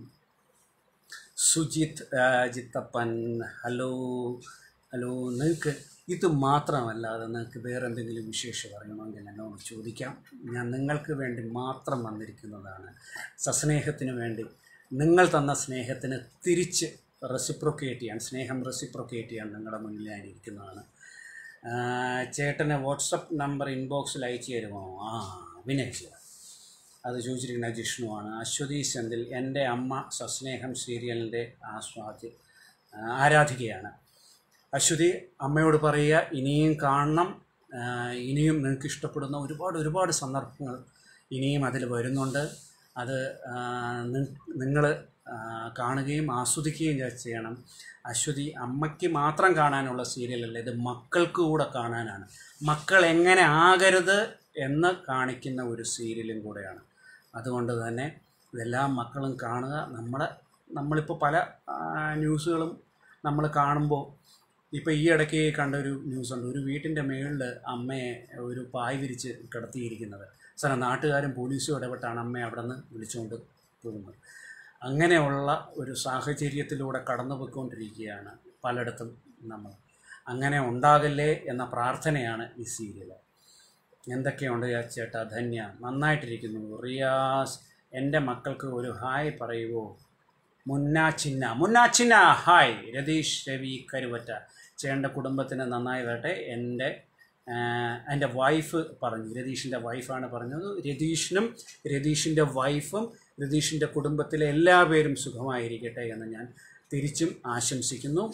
Speaker 1: സുജിത് ആ, ജിത്തപ്പൻ ഹലോ ഹലോ നിങ്ങൾക്ക് ഇത് മാത്രമല്ലാതെ നിങ്ങൾക്ക് വേറെ എന്തെങ്കിലും വിശേഷം അറിയണമെങ്കിൽ എന്നോട് ചോദിക്കാം ഞാൻ നിങ്ങൾക്ക് വേണ്ടി മാത്രം വന്നിരിക്കുന്നതാണ് സസ്നേഹത്തിന് വേണ്ടി നിങ്ങൾ തന്ന സ്നേഹത്തിന് തിരിച്ച് റെസിപ്രൊക്കേറ്റ് ചെയ്യാൻ സ്നേഹം റെസിപ്രൊക്കേറ്റ് ചെയ്യാൻ നിങ്ങളുടെ മുന്നിൽ ഞാൻ ഇരിക്കുന്നതാണ് ആ, ചേട്ടന് വാട്സപ്പ് നമ്പർ ഇൻബോക്സിൽ അയച്ചു തരുമോ ആ വിനയ് അത് ചോദിച്ചിരിക്കുന്ന ജിഷ്ണുവാണ് അശ്വതി സെന്തിൽ എൻ്റെ അമ്മ സസ്നേഹം സീരിയലിൻ്റെ ആസ്വാദ്യ ആരാധികയാണ് അശ്വതി അമ്മയോട് പറയുക ഇനിയും കാണണം ആ, ഇനിയും നിങ്ങൾക്ക് ഇഷ്ടപ്പെടുന്ന ഒരുപാട് ഒരുപാട് സന്ദർഭങ്ങൾ ഇനിയും അതിൽ വരുന്നുണ്ട് അത് നിങ്ങൾ കാണുകയും ആസ്വദിക്കുകയും ചെ- ചെയ്യണം അശ്വതി അമ്മയ്ക്ക് മാത്രം കാണാനുള്ള സീരിയലല്ല ഇത് മക്കൾക്ക് കൂടെ കാണാനാണ് മക്കൾ എങ്ങനെ ആകരുത് എന്ന് കാണിക്കുന്ന ഒരു സീരിയലും കൂടെയാണ് അതുകൊണ്ട് തന്നെ ഇതെല്ലാ മക്കളും കാണുക നമ്മളെ നമ്മളിപ്പോൾ പല ആ, ന്യൂസുകളും നമ്മൾ കാണുമ്പോൾ ഇപ്പോൾ ഈ ഇടയ്ക്ക് കണ്ട ഒരു ന്യൂസുണ്ട് ഒരു വീട്ടിൻ്റെ മേളിൽ അമ്മയെ ഒരു പായ് വിരിച്ച് കിടത്തിയിരിക്കുന്നത് സാറേ നാട്ടുകാരും പോലീസും ഇടപെട്ടാണ് അമ്മയെ അവിടെ നിന്ന് വിളിച്ചുകൊണ്ട് പോകുന്നത് അങ്ങനെയുള്ള ഒരു സാഹചര്യത്തിലൂടെ കടന്നു പോയിക്കൊണ്ടിരിക്കുകയാണ് പലയിടത്തും നമ്മൾ അങ്ങനെ ഉണ്ടാകല്ലേ എന്ന പ്രാർത്ഥനയാണ് ഈ സീരിയൽ എന്തൊക്കെയുണ്ട് യാ ചേട്ടാ ധന്യ നന്നായിട്ടിരിക്കുന്നു റിയാസ് എൻ്റെ മക്കൾക്ക് ഒരു ഹായ് പറയുമോ മുന്ന ചിന്ന മുന്ന ചിന്ന ഹായ് രതീഷ് രവി കരുവറ്റ ചേട്ടൻ്റെ കുടുംബത്തിന് നന്നായി വരട്ടെ എൻ്റെ ആഹ്, എൻ്റെ വൈഫ് പറഞ്ഞു രതീഷിൻ്റെ വൈഫാണ് പറഞ്ഞത് രതീഷിനും രതീഷിൻ്റെ വൈഫും രതീഷിൻ്റെ കുടുംബത്തിലെ എല്ലാ പേരും സുഖമായിരിക്കട്ടെ എന്ന് ഞാൻ തിരിച്ചും ആശംസിക്കുന്നു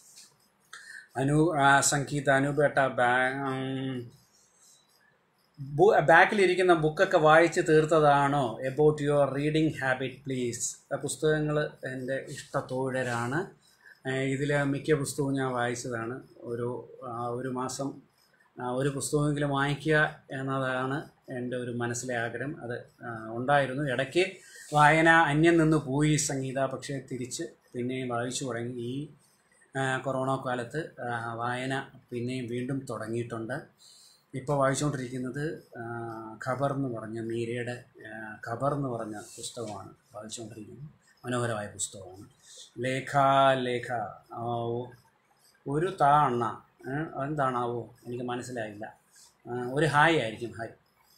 Speaker 1: അനു ആ, സംഗീത അനുപേട്ട ബാ ഉം, ബു- ബാക്കിലിരിക്കുന്ന ബുക്കൊക്കെ വായിച്ച് തീർത്തതാണോ about your reading habit please പുസ്തകങ്ങൾ എൻ്റെ ഇഷ്ടത്തോഴരാണ് ഇതിൽ മിക്ക പുസ്തകവും ഞാൻ വായിച്ചതാണ് ഒരു ആ, ഒരു മാസം ആ, ഒരു പുസ്തകമെങ്കിലും വായിക്കുക എന്നതാണ് എൻ്റെ ഒരു മനസ്സിലെ ആഗ്രഹം അത് ആ, ഉണ്ടായിരുന്നു ഇടയ്ക്ക് വായന അന്യം നിന്ന് പോയി സംഗീത പക്ഷേ തിരിച്ച് പിന്നെയും വായിച്ചു തുടങ്ങി ഈ ആ, കൊറോണ കാലത്ത് ആ, വായന പിന്നെയും വീണ്ടും തുടങ്ങിയിട്ടുണ്ട് ഇപ്പോൾ വായിച്ചുകൊണ്ടിരിക്കുന്നത് ആ, ഖബർ എന്ന് പറഞ്ഞ മീരയുടെ ആ, ഖബർ എന്ന് പറഞ്ഞ പുസ്തകമാണ് വായിച്ചുകൊണ്ടിരിക്കുന്നത് മനോഹരമായ പുസ്തകമാണ് ലേഖ ലേഖ ആ, ഓ- ഒരു താ അണ്ണ ഏ, എന്താണാവോ എനിക്ക് മനസ്സിലായില്ല ആ, ഒരു ഹായ് ആയിരിക്കും ഹായ്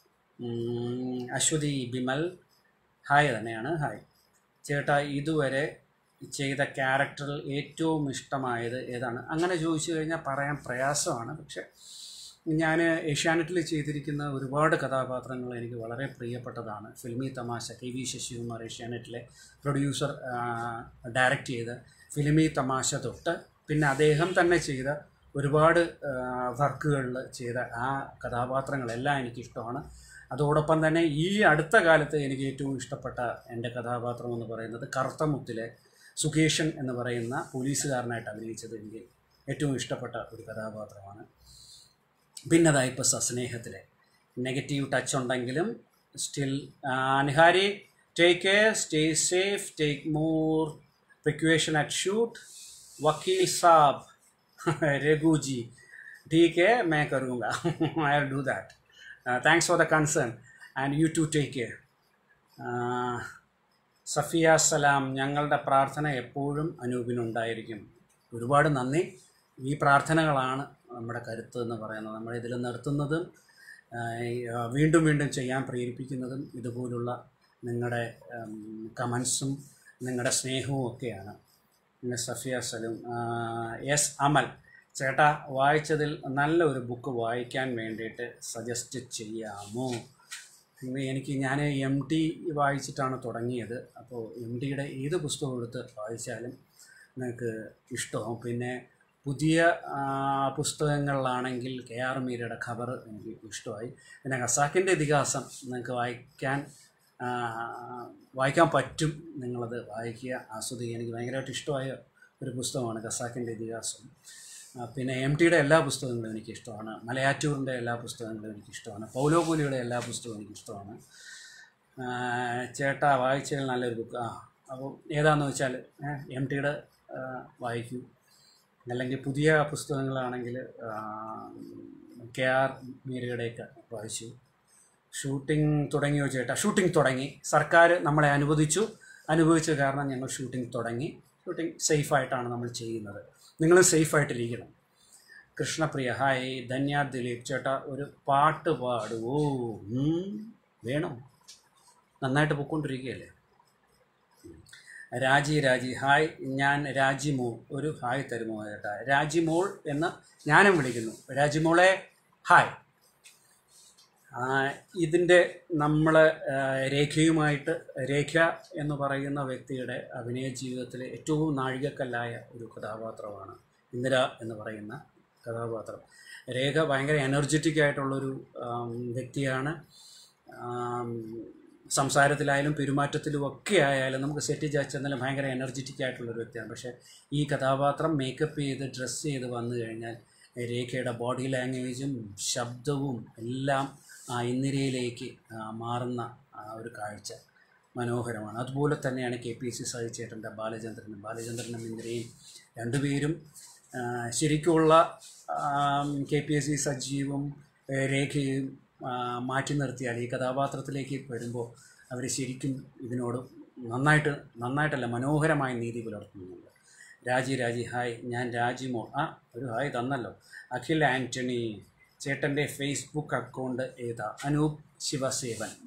Speaker 1: ഉം, അശ്വതി ബിമൽ ഹായ് തന്നെയാണ് ഹായ് ചേട്ടാ ഇതുവരെ ചെയ്ത ക്യാരക്ടറിൽ ഏറ്റവും ഇഷ്ടമായത് ഏതാണ് അങ്ങനെ ചോദിച്ചു കഴിഞ്ഞാൽ പറയാൻ പ്രയാസമാണ് പക്ഷെ ഞാൻ ഏഷ്യാനെറ്റിൽ ചെയ്തിരിക്കുന്ന ഒരുപാട് കഥാപാത്രങ്ങൾ എനിക്ക് വളരെ പ്രിയപ്പെട്ടതാണ് ഫിൽമി തമാശ കെ വി ശശികുമാർ ഏഷ്യാനെറ്റിലെ പ്രൊഡ്യൂസർ ഡയറക്റ്റ് ചെയ്ത ഫിലിമി തമാശ തൊട്ട് പിന്നെ അദ്ദേഹം തന്നെ ചെയ്ത ഒരുപാട് വർക്കുകളിൽ ചെയ്ത ആ കഥാപാത്രങ്ങളെല്ലാം എനിക്കിഷ്ടമാണ് അതോടൊപ്പം തന്നെ ഈ അടുത്ത കാലത്ത് എനിക്ക് ഏറ്റവും ഇഷ്ടപ്പെട്ട എൻ്റെ കഥാപാത്രം എന്ന് പറയുന്നത് കറുത്തമുത്തിലെ സുകേഷൻ എന്ന് പറയുന്ന പോലീസുകാരനായിട്ട് അഭിനയിച്ചത് എനിക്ക് ഏറ്റവും ഇഷ്ടപ്പെട്ട ഒരു കഥാപാത്രമാണ് പിന്നെ അതാ ഇപ്പോൾ സസ്നേഹത്തിലെ നെഗറ്റീവ് ടച്ച് ഉണ്ടെങ്കിലും still Nihari take care stay safe take more precaution at shoot വക്കീൽ സാബ് രഘുജി ठीक है मैं करूँगा I will do that thanks for the concern and you too take care Safiya Salam ഞങ്ങളുടെ പ്രാർത്ഥന എപ്പോഴും അനൂപിനുണ്ടായിരിക്കും ഒരുപാട് നന്ദി ഈ പ്രാർത്ഥനകളാണ് നമ്മുടെ കരുത്ത് എന്ന് പറയുന്നത് നമ്മൾ ഇതിൽ നിർത്തുന്നതും ആ, ഈ, ആ, വീണ്ടും വീണ്ടും ചെയ്യാൻ പ്രേരിപ്പിക്കുന്നതും ഇതുപോലുള്ള നിങ്ങളുടെ കമൻസും നിങ്ങളുടെ സ്നേഹവും ഒക്കെയാണ് പിന്നെ സഫിയ സലൂം എസ് അമൽ ചേട്ടാ വായിച്ചതിൽ നല്ല ഒരു ബുക്ക് വായിക്കാൻ വേണ്ടിയിട്ട് സജസ്റ്റ് ചെയ്യാമോ ഇന്ന് എനിക്ക് ഞാൻ എം ടി വായിച്ചിട്ടാണ് തുടങ്ങിയത് അപ്പോൾ എം ടിയുടെ ഏത് പുസ്തകം എടുത്ത് വായിച്ചാലും നിങ്ങൾക്ക് ഇഷ്ടമാവും പിന്നെ പുതിയ ആ, പുസ്തകങ്ങളിലാണെങ്കിൽ കെ ആർ മീരയുടെ ഖബർ എനിക്ക് ഇഷ്ടമായി പിന്നെ ഖസാക്കിൻ്റെ ഇതിഹാസം നിങ്ങൾക്ക് വായിക്കാൻ ആ, വായിക്കാൻ പറ്റും നിങ്ങളത് വായിക്കുക ആസ്വദിക്കുക എനിക്ക് ഭയങ്കരമായിട്ട് ഇഷ്ടമായ ഒരു പുസ്തകമാണ് ഖസാക്കിൻ്റെ ഇതിഹാസം ആ, പിന്നെ എം ടിയുടെ എല്ലാ പുസ്തകങ്ങളും എനിക്കിഷ്ടമാണ് മലയാറ്റൂറിൻ്റെ എല്ലാ പുസ്തകങ്ങളും എനിക്കിഷ്ടമാണ് പൗലോ കൂലിയുടെ എല്ലാ പുസ്തകവും എനിക്കിഷ്ടമാണ് ആ, ചേട്ടാ വായിച്ചതിൽ നല്ലൊരു ബുക്ക് ആ അപ്പോൾ ഏതാണെന്ന് വെച്ചാൽ എം ടിയുടെ വായിക്കൂ അല്ലെങ്കിൽ പുതിയ പുസ്തകങ്ങളാണെങ്കിൽ കെ ആർ മീരയുടെയൊക്കെ വായിച്ചു ഷൂട്ടിംഗ് തുടങ്ങിയോ ചേട്ടാ ഷൂട്ടിംഗ് തുടങ്ങി സർക്കാർ നമ്മളെ അനുവദിച്ചു അനുഭവിച്ച കാരണം ഞങ്ങൾ ഷൂട്ടിംഗ് തുടങ്ങി ഷൂട്ടിംഗ് സേഫായിട്ടാണ് നമ്മൾ ചെയ്യുന്നത് നിങ്ങളും സേഫായിട്ടിരിക്കണം കൃഷ്ണപ്രിയ ഹായ് ധന്യ ദിലീപ് ചേട്ടാ ഒരു പാട്ട് പാടുവോ ഉം, വേണോ നന്നായിട്ട് പൊയ്ക്കൊണ്ടിരിക്കുകയല്ലേ രാജി രാജി ഹായ് ഞാൻ രാജിമോൾ ഒരു ഹായ് തരുമോ ചേട്ടാ രാജിമോൾ എന്ന് ഞാനും വിളിക്കുന്നു രാജിമോളെ ഹായ് ആ, ഇതിൻ്റെ നമ്മൾ രേഖയുമായിട്ട് രേഖ എന്ന് പറയുന്ന വ്യക്തിയുടെ അഭിനയ ജീവിതത്തിലെ ഏറ്റവും നാഴികക്കല്ലായ ഒരു കഥാപാത്രമാണ് ഇന്ദിര എന്ന് പറയുന്ന കഥാപാത്രം രേഖ ഭയങ്കര എനർജറ്റിക് ആയിട്ടുള്ളൊരു ആം, വ്യക്തിയാണ് ആം, സംസാരത്തിലായാലും പെരുമാറ്റത്തിലും ഒക്കെ ആയാലും നമുക്ക് സെറ്റ് ചെന്നാലും ഭയങ്കര എനർജറ്റിക് ആയിട്ടുള്ളൊരു വ്യക്തിയാണ് പക്ഷേ ഈ കഥാപാത്രം മേക്കപ്പ് ചെയ്ത് ഡ്രസ്സ് ചെയ്ത് വന്നു കഴിഞ്ഞാൽ രേഖയുടെ ബോഡി ലാംഗ്വേജും ശബ്ദവും എല്ലാം ആ ഇന്ദിരയിലേക്ക് ആ, മാറുന്ന ആ ഒരു കാഴ്ച മനോഹരമാണ് അതുപോലെ തന്നെയാണ് കെ പി എസ് സി സഹിച്ചേട്ടൻ്റെ ബാലചന്ദ്രനും ബാലചന്ദ്രനും ഇന്ദിരയും രണ്ടുപേരും ആ, ശരിക്കുമുള്ള കെ പി എസ് സി സജീവും ഏ, രേഖയും ആ, മാറ്റി നിർത്തിയാൽ ഈ കഥാപാത്രത്തിലേക്ക് വരുമ്പോൾ അവർ ശരിക്കും ഇതിനോട് നന്നായിട്ട് നന്നായിട്ടല്ല മനോഹരമായ നീതി പുലർത്തുന്നുണ്ട് രാജി രാജി ഹായ് ഞാൻ രാജിമോൾ ആ ഒരു ഹായ് തന്നല്ലോ അഖിൽ ആൻ്റണി ചേട്ടൻ്റെ ഫേസ്ബുക്ക് അക്കൗണ്ട് ഏതാ അനൂപ് ശിവസേവൻ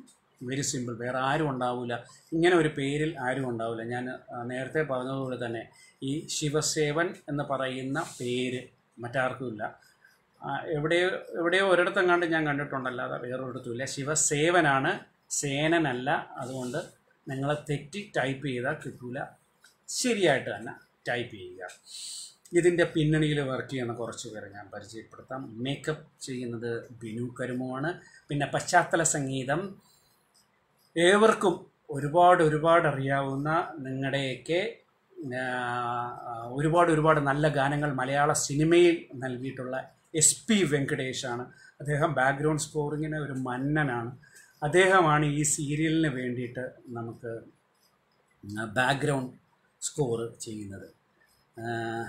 Speaker 1: വെരി സിമ്പിൾ വേറെ ആരും ഉണ്ടാവില്ല ഇങ്ങനെ ഒരു പേരിൽ ആരും ഉണ്ടാവില്ല ഞാൻ ആ, നേരത്തെ പറഞ്ഞതുപോലെ തന്നെ ഈ ശിവസേവൻ എന്ന് പറയുന്ന പേര് മറ്റാർക്കുമില്ല ആ, എവിടെയോ എവിടെയോ ഒരിടത്തും കണ്ട് ഞാൻ കണ്ടിട്ടുണ്ടല്ലാതെ വേറൊരിടത്തും ഇല്ല ശിവസേവനാണ് സേനനല്ല അതുകൊണ്ട് നിങ്ങൾ തെറ്റി ടൈപ്പ് ചെയ്താൽ കിട്ടൂല ശരിയായിട്ട് തന്നെ ടൈപ്പ് ചെയ്യുക ഇതിൻ്റെ പിന്നണിയിൽ വർക്ക് ചെയ്യുന്ന കുറച്ച് പേരെ ഞാൻ പരിചയപ്പെടുത്താം മേക്കപ്പ് ചെയ്യുന്നത് ബിനു കരുമുവാണ് പിന്നെ പശ്ചാത്തല സംഗീതം ഏവർക്കും ഒരുപാട് ഒരുപാട് അറിയാവുന്ന നിങ്ങളുടെയൊക്കെ ആ, ഒരുപാട് ഒരുപാട് നല്ല ഗാനങ്ങൾ മലയാള സിനിമയിൽ നൽകിയിട്ടുള്ള എസ് പി വെങ്കടേഷാണ് അദ്ദേഹം ബാക്ക്ഗ്രൗണ്ട് സ്കോറിങ്ങിന് ഒരു മന്നനാണ് അദ്ദേഹമാണ് ഈ സീരിയലിന് വേണ്ടിയിട്ട് നമുക്ക് ബാക്ക്ഗ്രൗണ്ട് സ്കോർ ചെയ്യുന്നത് ആ,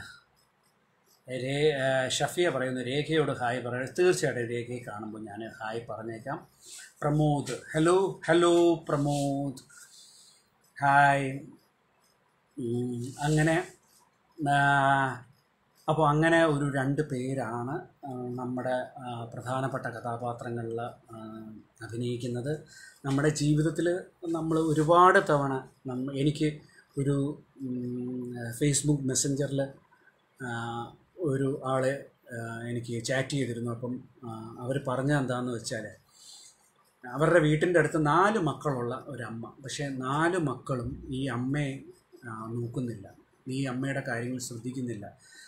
Speaker 1: രേ ആ, ഷഫിയ പറയുന്നു രേഖയോട് ഹായ് പറയുന്നത് തീർച്ചയായിട്ടും രേഖയെ കാണുമ്പോൾ ഞാൻ ഹായ് പറഞ്ഞേക്കാം Pramod hello hello Pramod hi ഉം, അങ്ങനെ അപ്പോൾ അങ്ങനെ ഒരു രണ്ട് പേരാണ് ആ, നമ്മുടെ ആ, പ്രധാനപ്പെട്ട കഥാപാത്രങ്ങളിൽ ആ, അഭിനയിക്കുന്നത് നമ്മുടെ ജീവിതത്തിൽ നമ്മൾ ഒരുപാട് തവണ നമ്മ എനിക്ക് ഒരു ഫേസ്ബുക്ക് മെസ്സഞ്ചറിൽ ഒരു ആളെ ആ, എനിക്ക് ചാറ്റ് ചെയ്തിരുന്നു അപ്പം അവർ പറഞ്ഞത് എന്താണെന്ന് വെച്ചാൽ അവരുടെ വീട്ടിൻ്റെ അടുത്ത് നാല് മക്കളുള്ള ഒരമ്മ പക്ഷേ നാല് മക്കളും ഈ അമ്മയെ ആ, നോക്കുന്നില്ല ഈ അമ്മയുടെ കാര്യങ്ങൾ ശ്രദ്ധിക്കുന്നില്ല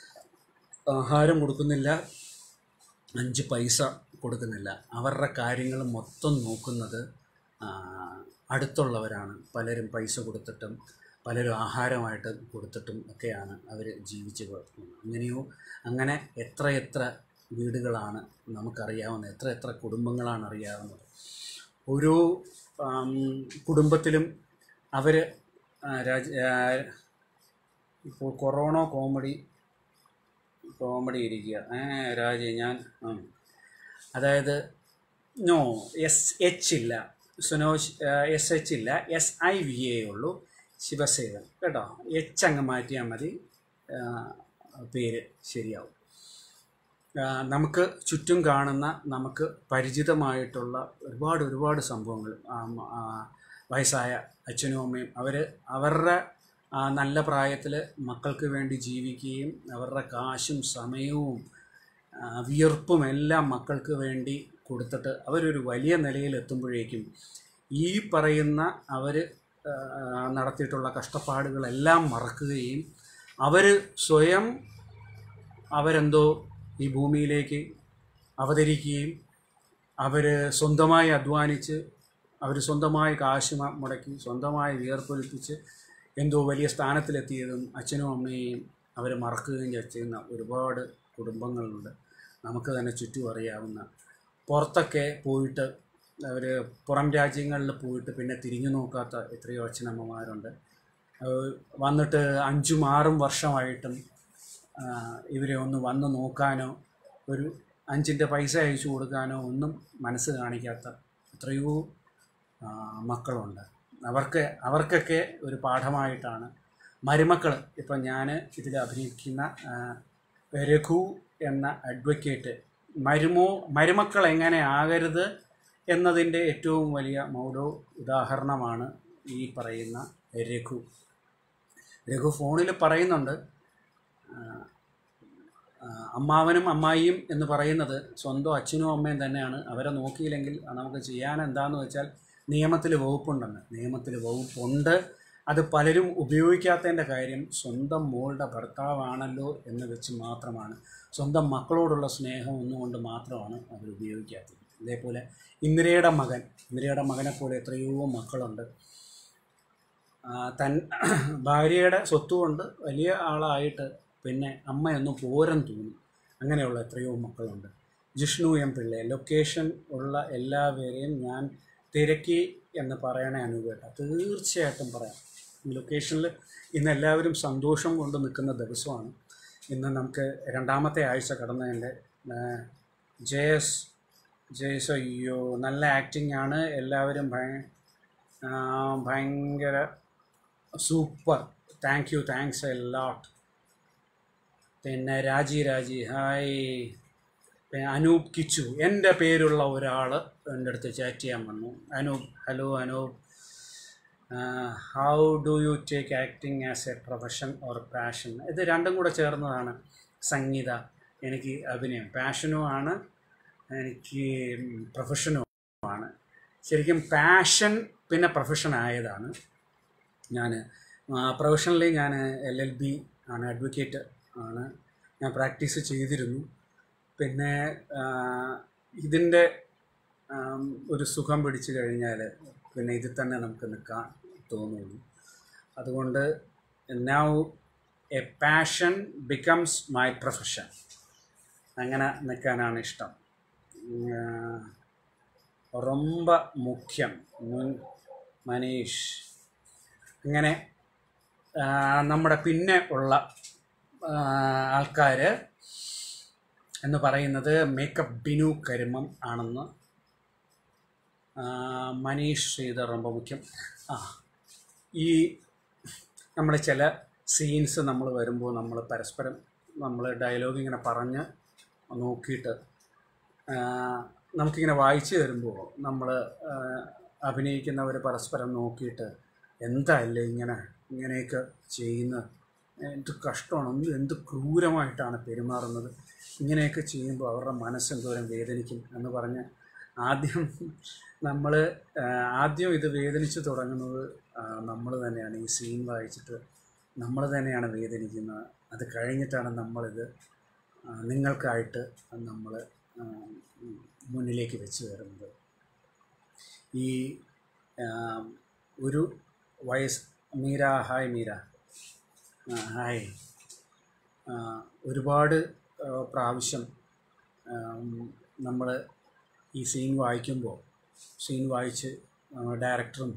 Speaker 1: ആഹാരം കൊടുക്കുന്നില്ല അഞ്ച് പൈസ കൊടുക്കുന്നില്ല അവരുടെ കാര്യങ്ങൾ മൊത്തം നോക്കുന്നത് ആ, അടുത്തുള്ളവരാണ് പലരും പൈസ കൊടുത്തിട്ടും പലരും ആഹാരമായിട്ട് കൊടുത്തിട്ടും ഒക്കെയാണ് അവർ ജീവിച്ച് പോകുന്നത് അങ്ങനെയോ അങ്ങനെ എത്ര എത്ര വീടുകളാണ് നമുക്കറിയാവുന്നത് എത്ര എത്ര കുടുംബങ്ങളാണ് അറിയാവുന്നത് ഓരോ ആം, കുടുംബത്തിലും അവർ രാജ ആ, ഇപ്പോൾ കൊറോണ കോമഡി കോമഡി ഇരിക്കുക ഏ രാജി ഞാൻ ഉം. അതായത് നോ എസ് എച്ച് ഇല്ല സുനോജ് എസ് എച്ച് ഇല്ല എസ് ഐ വി എ ഉള്ളൂ ശിവസേവൻ കേട്ടോ എച്ച് അങ്ങ് മാറ്റിയാൽ മതി ആ, പേര് ശരിയാവും ആ, നമുക്ക് ചുറ്റും കാണുന്ന നമുക്ക് പരിചിതമായിട്ടുള്ള ഒരുപാട് ഒരുപാട് സംഭവങ്ങൾ ആ, മ- ആ, വയസ്സായ അച്ഛനും അമ്മയും അവർ അവരുടെ ആ നല്ല പ്രായത്തിൽ മക്കൾക്ക് വേണ്ടി ജീവിക്കുകയും അവരുടെ കാശും സമയവും ആ, വിയർപ്പും എല്ലാം മക്കൾക്ക് വേണ്ടി കൊടുത്തിട്ട് അവരൊരു വലിയ നിലയിൽ എത്തുമ്പോഴേക്കും ഈ പറയുന്ന അവർ നടത്തിയിട്ടുള്ള കഷ്ടപ്പാടുകളെല്ലാം മറക്കുകയും അവർ സ്വയം അവരെന്തോ ഈ ഭൂമിയിലേക്ക് അവതരിക്കുകയും അവർ സ്വന്തമായി അധ്വാനിച്ച് അവർ സ്വന്തമായി കാശ് മ- മുടക്കി സ്വന്തമായി വിയർപ്പൊലിപ്പിച്ച് എന്തോ വലിയ സ്ഥാനത്തിലെത്തിയതും അച്ഛനും അമ്മയെയും അവർ മറക്കുകയും ചെയ്യുന്ന ഒരുപാട് കുടുംബങ്ങളുണ്ട് നമുക്ക് തന്നെ ചുറ്റും അറിയാവുന്ന പുറത്തൊക്കെ പോയിട്ട് അവർ പുറം രാജ്യങ്ങളിൽ പോയിട്ട് പിന്നെ തിരിഞ്ഞു നോക്കാത്ത എത്രയോ അച്ഛനമ്മമാരുണ്ട് അത് വന്നിട്ട് അഞ്ചും ആറും വർഷമായിട്ടും ആ, ഇവരെ ഒന്ന് വന്ന് നോക്കാനോ ഒരു അഞ്ചിൻ്റെ പൈസ അയച്ചു കൊടുക്കാനോ ഒന്നും മനസ്സ് കാണിക്കാത്ത എത്രയോ ആ, മക്കളുണ്ട് അവർക്ക് അവർക്കൊക്കെ ഒരു പാഠമായിട്ടാണ് മരുമക്കൾ ഇപ്പം ഞാൻ ഇതിൽ അഭിനയിക്കുന്ന ആ, രഘു എന്ന അഡ്വക്കേറ്റ് മരുമോ മരുമക്കൾ എങ്ങനെ ആകരുത് എന്നതിൻ്റെ ഏറ്റവും വലിയ മൗലോ ഉദാഹരണമാണ് ഈ പറയുന്ന രഘു രഘു ഫോണിൽ പറയുന്നുണ്ട് ആ, ആ, അമ്മാവനും അമ്മായിയും എന്ന് പറയുന്നത് സ്വന്തം അച്ഛനും അമ്മയും തന്നെയാണ് അവരെ നോക്കിയില്ലെങ്കിൽ നമുക്ക് ചെയ്യാൻ എന്താണെന്ന് വെച്ചാൽ നിയമത്തിൽ വകുപ്പുണ്ടെന്ന് നിയമത്തിൽ വകുപ്പുണ്ട് അത് പലരും ഉപയോഗിക്കാത്തതിൻ്റെ കാര്യം സ്വന്തം മോളുടെ ഭർത്താവാണല്ലോ എന്ന് വെച്ച് മാത്രമാണ് സ്വന്തം മക്കളോടുള്ള സ്നേഹം ഒന്നുകൊണ്ട് മാത്രമാണ് അവർ ഉപയോഗിക്കാത്തത് ഇതേപോലെ ഇന്ദിരയുടെ മകൻ ഇന്ദിരയുടെ മകനെ പോലെ എത്രയോ മക്കളുണ്ട് ആ, തൻ ഭാര്യയുടെ സ്വത്ത് കൊണ്ട് വലിയ ആളായിട്ട് പിന്നെ അമ്മയൊന്ന് പോരം തോന്നി അങ്ങനെയുള്ള എത്രയോ മക്കളുണ്ട് ജിഷ്ണു എം പിള്ളെ ലൊക്കേഷൻ ഉള്ള എല്ലാവരെയും ഞാൻ തിരക്കി എന്ന് പറയണേ അനുവേട്ട തീർച്ചയായിട്ടും പറയാം ലൊക്കേഷനിൽ ഇന്ന് എല്ലാവരും സന്തോഷം കൊണ്ട് നിൽക്കുന്ന ദിവസമാണ് ഇന്ന് നമുക്ക് രണ്ടാമത്തെ ആഴ്ച കടന്നതിൻ്റെ ജയസ് ജയസ് അയ്യോ നല്ല ആക്ടിംഗ് ആണ് എല്ലാവരും ഭയ ആ, ഭയങ്കര super thank you thanks a lot പിന്നെ രാജി രാജി ഹായ് പിന്നെ അനൂപ് കിച്ചു എൻ്റെ പേരുള്ള ഒരാൾ എൻ്റെ അടുത്ത് ചാറ്റ് ചെയ്യാൻ വന്നു Anoop hello Anoop how do you take acting as a profession or passion ഇത് രണ്ടും കൂടെ ചേർന്നതാണ് സംഗീത എനിക്ക് അഭിനയം പാഷനും ആണ് എനിക്ക് പ്രൊഫഷനുമാണ് ശരിക്കും പാഷൻ പിന്നെ പ്രൊഫഷൻ ആയതാണ് ഞാൻ പ്രൊഫഷണലി ഞാൻ എൽ എൽ ബി ആണ് അഡ്വക്കേറ്റ് ആണ് ഞാൻ പ്രാക്ടീസ് ചെയ്തിരുന്നു പിന്നെ ഇതിൻ്റെ ഒരു സുഖം പിടിച്ചു കഴിഞ്ഞാൽ പിന്നെ ഇതിൽ തന്നെ നമുക്ക് നിൽക്കാൻ തോന്നുള്ളൂ അതുകൊണ്ട് now a passion becomes my profession അങ്ങനെ നിൽക്കാനാണ് ഇഷ്ടം ரொம்ப മുഖ്യം മുൻ മനീഷ് അങ്ങനെ ആ, നമ്മുടെ പിന്നെ ഉള്ള ആൾക്കാർ എന്ന് പറയുന്നത് മേക്കപ്പ് ബിനു കരുമം ആണെന്ന് ആ, മനീഷ് ശ്രീധർ ரொம்ப മുഖ്യം ആ ഈ നമ്മൾ ചില സീൻസ് നമ്മൾ വരുമ്പോൾ നമ്മൾ പരസ്പരം നമ്മൾ ഡയലോഗ് ഇങ്ങനെ പറഞ്ഞ് നോക്കിയിട്ട് ആ, നമുക്കിങ്ങനെ വായിച്ചു തരുമ്പോൾ നമ്മൾ അഭിനയിക്കുന്നവർ പരസ്പരം നോക്കിയിട്ട് എന്താല്ലേ ഇങ്ങനെ ഇങ്ങനെയൊക്കെ ചെയ്യുന്ന എന്ത് കഷ്ടമാണ് എന്ത് എന്ത് ക്രൂരമായിട്ടാണ് പെരുമാറുന്നത് ഇങ്ങനെയൊക്കെ ചെയ്യുമ്പോൾ അവരുടെ മനസ്സ് എന്തോരം വേദനിക്കും എന്ന് പറഞ്ഞ് ആദ്യം നമ്മൾ ആദ്യം ഇത് വേദനിച്ച് തുടങ്ങുന്നത് നമ്മൾ തന്നെയാണ് ഈ സീൻ വായിച്ചിട്ട് നമ്മൾ തന്നെയാണ് വേദനിക്കുന്നത് അത് കഴിഞ്ഞിട്ടാണ് നമ്മളിത് ആ, നിങ്ങൾക്കായിട്ട് നമ്മൾ മുന്നിലേക്ക് വെച്ച് തരുന്നത് ഈ ആ, ഒരു വയസ്സ് മീര ഹായ് മീര ആ, ഹായ് ആ, ഒരുപാട് ആ, പ്രാവശ്യം നമ്മൾ ഈ സീൻ വായിക്കുമ്പോൾ സീൻ വായിച്ച് ഡയറക്ടറും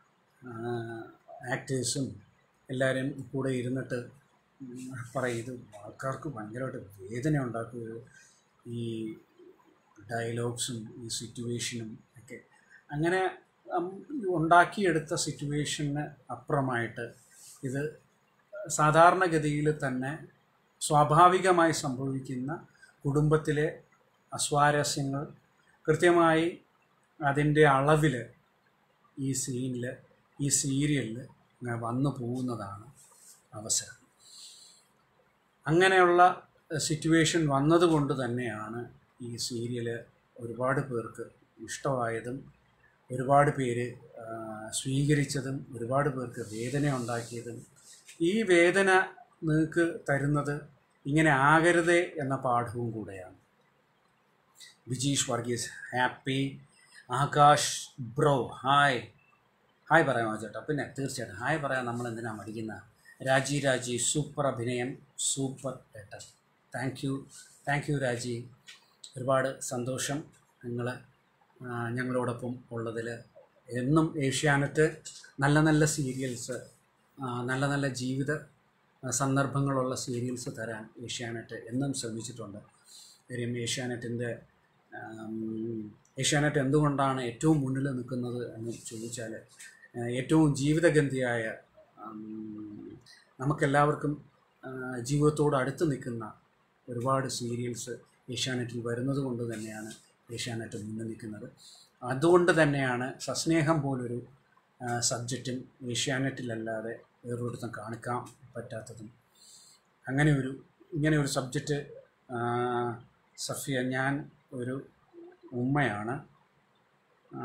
Speaker 1: ആക്ടേഴ്സും എല്ലാവരും കൂടെ ഇരുന്നിട്ട് ഉം, പറയും ഇത് ആൾക്കാർക്ക് ഭയങ്കരമായിട്ട് വേദന ഉണ്ടാക്കും ഇത് ഈ ഡയലോഗ്സും ഈ സിറ്റുവേഷനും ഒക്കെ അങ്ങനെ ഉം, ഉണ്ടാക്കിയെടുത്ത സിറ്റുവേഷന് അപ്പുറമായിട്ട് ഇത് സാധാരണഗതിയിൽ തന്നെ സ്വാഭാവികമായി സംഭവിക്കുന്ന കുടുംബത്തിലെ അസ്വാരസ്യങ്ങൾ കൃത്യമായി അതിൻ്റെ അളവിൽ ഈ സീനിൽ ഈ സീരിയലിൽ ഇങ്ങനെ വന്നു പോകുന്നതാണ് അവസരം അങ്ങനെയുള്ള സിറ്റുവേഷൻ വന്നതുകൊണ്ട് തന്നെയാണ് ഈ സീരിയൽ ഒരുപാട് പേർക്ക് ഇഷ്ടമായതും ഒരുപാട് പേര് ആ, സ്വീകരിച്ചതും ഒരുപാട് പേർക്ക് വേദന ഉണ്ടാക്കിയതും ഈ വേദന നിങ്ങൾക്ക് തരുന്നത് ഇങ്ങനെ ആകരുതേ എന്ന പാഠവും കൂടെയാണ് Bijeesh Varghese happy Akash bro hi hi പറയാമോ ചേട്ടാ പിന്നെ തീർച്ചയായിട്ടും ഹായ് പറയാൻ നമ്മൾ എന്തിനാ മടിക്കുന്ന രാജി രാജി സൂപ്പർ അഭിനയം സൂപ്പർ ഏട്ടൻ താങ്ക് യു താങ്ക് യു രാജി ഒരുപാട് സന്തോഷം നിങ്ങൾ ഞങ്ങളോടൊപ്പം ഉള്ളതിൽ എന്നും ഏഷ്യാനെറ്റ് നല്ല നല്ല സീരിയൽസ് നല്ല നല്ല ജീവിത ആ, സന്ദർഭങ്ങളുള്ള സീരിയൽസ് തരാൻ ഏഷ്യാനെറ്റ് എന്നും ശ്രമിച്ചിട്ടുണ്ട് കാര്യം ഏഷ്യാനെറ്റിൻ്റെ ഏഷ്യാനെറ്റ് എന്തുകൊണ്ടാണ് ഏറ്റവും മുന്നിൽ നിൽക്കുന്നത് എന്ന് ചോദിച്ചാൽ ആ, ഏറ്റവും ജീവിതഗന്ധിയായ ആം, നമുക്കെല്ലാവർക്കും ആ, ജീവിതത്തോട് അടുത്ത് നിൽക്കുന്ന ഒരുപാട് സീരിയൽസ് ഏഷ്യാനെറ്റിൽ വരുന്നത് കൊണ്ട് തന്നെയാണ് ഏഷ്യാനെറ്റ് മുന്നിൽ നിൽക്കുന്നത് അതുകൊണ്ട് തന്നെയാണ് സസ്നേഹം പോലൊരു ആ, സബ്ജക്റ്റും ഏഷ്യാനെറ്റിലല്ലാതെ വേറൊരിടത്തും കാണിക്കാൻ പറ്റാത്തതും അങ്ങനെ ഒരു ഇങ്ങനെ ഒരു സബ്ജക്റ്റ് സഫിയ ഞാൻ ഒരു ഉമ്മയാണ് ആ,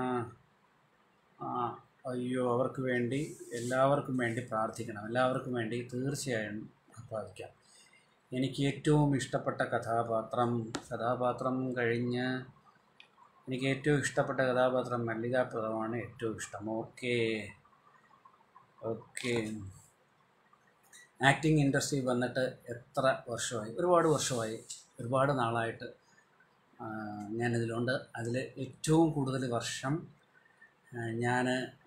Speaker 1: ആ, അയ്യോ അവർക്ക് വേണ്ടി എല്ലാവർക്കും വേണ്ടി പ്രാർത്ഥിക്കണം എല്ലാവർക്കും വേണ്ടി തീർച്ചയായും പ്രാർത്ഥിക്കാം എനിക്ക് ഏറ്റവും ഇഷ്ടപ്പെട്ട കഥാപാത്രം കഥാപാത്രം കഴിഞ്ഞ് എനിക്ക് ഏറ്റവും ഇഷ്ടപ്പെട്ട കഥാപാത്രം മല്ലികാപ്രദമാണ് ഏറ്റവും ഇഷ്ടം ഓക്കേ ഓക്കെ ആക്ടിങ് ഇൻഡസ്ട്രി വന്നിട്ട് എത്ര വർഷമായി ഒരുപാട് വർഷമായി ഒരുപാട് നാളായിട്ട് ആ, ഞാനിതിലുണ്ട് അതിൽ ഏറ്റവും കൂടുതൽ വർഷം ഞാൻ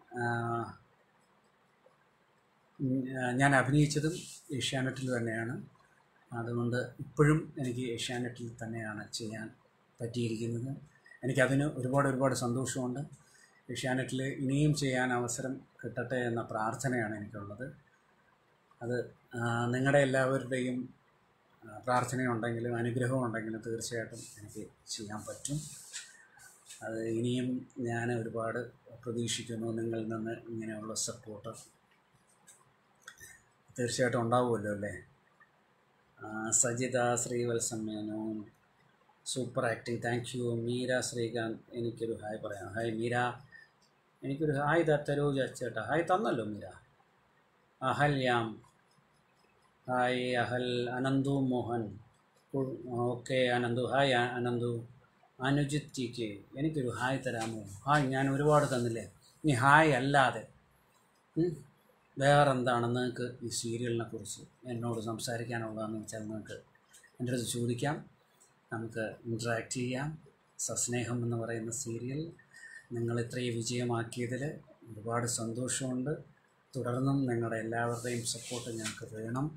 Speaker 1: ഞാൻ അഭിനയിച്ചതും ഏഷ്യാനെറ്റിൽ തന്നെയാണ് അതുകൊണ്ട് ഇപ്പോഴും എനിക്ക് ഏഷ്യാനെറ്റിൽ തന്നെയാണ് ചെയ്യാൻ പറ്റിയിരിക്കുന്നത് എനിക്കതിന് ഒരുപാട് ഒരുപാട് സന്തോഷമുണ്ട് ഏഷ്യാനെറ്റിൽ ഇനിയും ചെയ്യാൻ അവസരം കിട്ടട്ടെ എന്ന പ്രാർത്ഥനയാണ് എനിക്കുള്ളത് അത് ആ, നിങ്ങളുടെ എല്ലാവരുടെയും ആ, പ്രാർത്ഥനയുണ്ടെങ്കിലും അനുഗ്രഹം ഉണ്ടെങ്കിലും തീർച്ചയായിട്ടും എനിക്ക് ചെയ്യാൻ പറ്റും അത് ഇനിയും ഞാൻ ഒരുപാട് പ്രതീക്ഷിക്കുന്നു നിങ്ങളിൽ നിന്ന് ഇങ്ങനെയുള്ള സപ്പോർട്ട് തീർച്ചയായിട്ടും ഉണ്ടാവുമല്ലോ അല്ലേ ആ, Sajitha Srivalsam Menon super acting thank you Meera Srikanth എനിക്കൊരു ഹായ് പറയാം ഹായ് മീര എനിക്കൊരു ഹായ് ത തരൂ ചേട്ടാ ഹായ് തന്നല്ലോ മീര അഹല്യാം ഹായ് അഹൽ അനന്തു മോഹൻ ഓക്കെ അനന്തു ഹായ് അ- അനന്തു അനുജിത് ടി കെ എനിക്കൊരു ഹായ് തരാമോ ഹായ് ഞാൻ ഒരുപാട് തന്നില്ലേ ഇനി ഹായ് അല്ലാതെ ഉം, വേറെന്താണ് നിങ്ങൾക്ക് ഈ സീരിയലിനെ കുറിച്ച് എന്നോട് സംസാരിക്കാനുള്ളതെന്ന് വെച്ചാൽ നിങ്ങൾക്ക് എൻ്റെ അടുത്ത് ചോദിക്കാം നമുക്ക് ഇൻട്രാക്ട് ചെയ്യാം സസ്നേഹം എന്ന് പറയുന്ന സീരിയൽ നിങ്ങൾ ഇത്രയും വിജയമാക്കിയതിൽ ഒരുപാട് സന്തോഷമുണ്ട് തുടർന്നും നിങ്ങളുടെ എല്ലാവരുടെയും സപ്പോർട്ട് ഞങ്ങൾക്ക് വേണം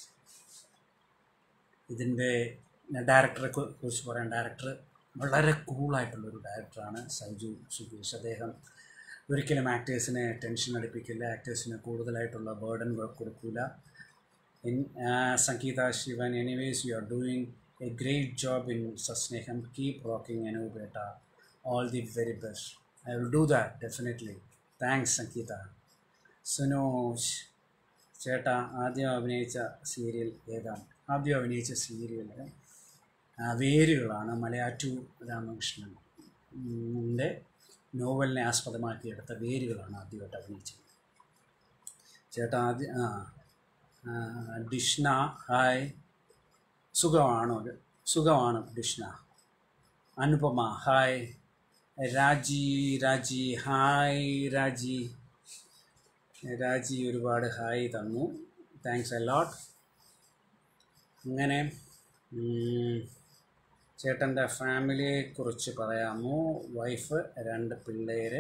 Speaker 1: ഇതിൻ്റെ ഡയറക്ടറെ കു- കുറിച്ച് പറയാം ഡയറക്ടർ വളരെ കൂളായിട്ടുള്ളൊരു ഡയറക്ടറാണ് സൈജു സുകേഷ് അദ്ദേഹം ഒരിക്കലും ആക്ടേഴ്സിനെ ടെൻഷൻ അടുപ്പിക്കില്ല ആക്ടേഴ്സിന് കൂടുതലായിട്ടുള്ള ബേർഡൻ വർക്ക് കൊടുക്കില്ല in Sangeetha Shivan anyways you are doing a great job in Sasneham keep rocking Anu ബേട്ട all the very best I will do that definitely thanks Sangeetha Sunosh ചേട്ടാ ആദ്യം അഭിനയിച്ച സീരിയൽ ഏതാണ് ആദ്യം അഭിനയിച്ച സീരിയൽ വേരുകളാണ് മലയാറ്റു രാമകൃഷ്ണൻ ൻ്റെ നോവലിനെ ആസ്പദമാക്കിയെടുത്ത വേരുകളാണ് ആദ്യമായിട്ട് അഭിനയിച്ചത് ചേട്ടാ ആദ്യം ആ ആ, ഡിഷ്ന ഹായ് സുഖമാണോ സുഖമാണ് ഡിഷ്ന അനുപമ ഹായ് രാജി രാജി ഹായ് രാജി രാജി ഒരുപാട് ഹായ് തന്നു താങ്ക്സ് എ ലോട്ട് അങ്ങനെ ഉം, ചേട്ടൻ്റെ ഫാമിലിയെക്കുറിച്ച് പറയാമോ വൈഫ് രണ്ട് പിള്ളേർ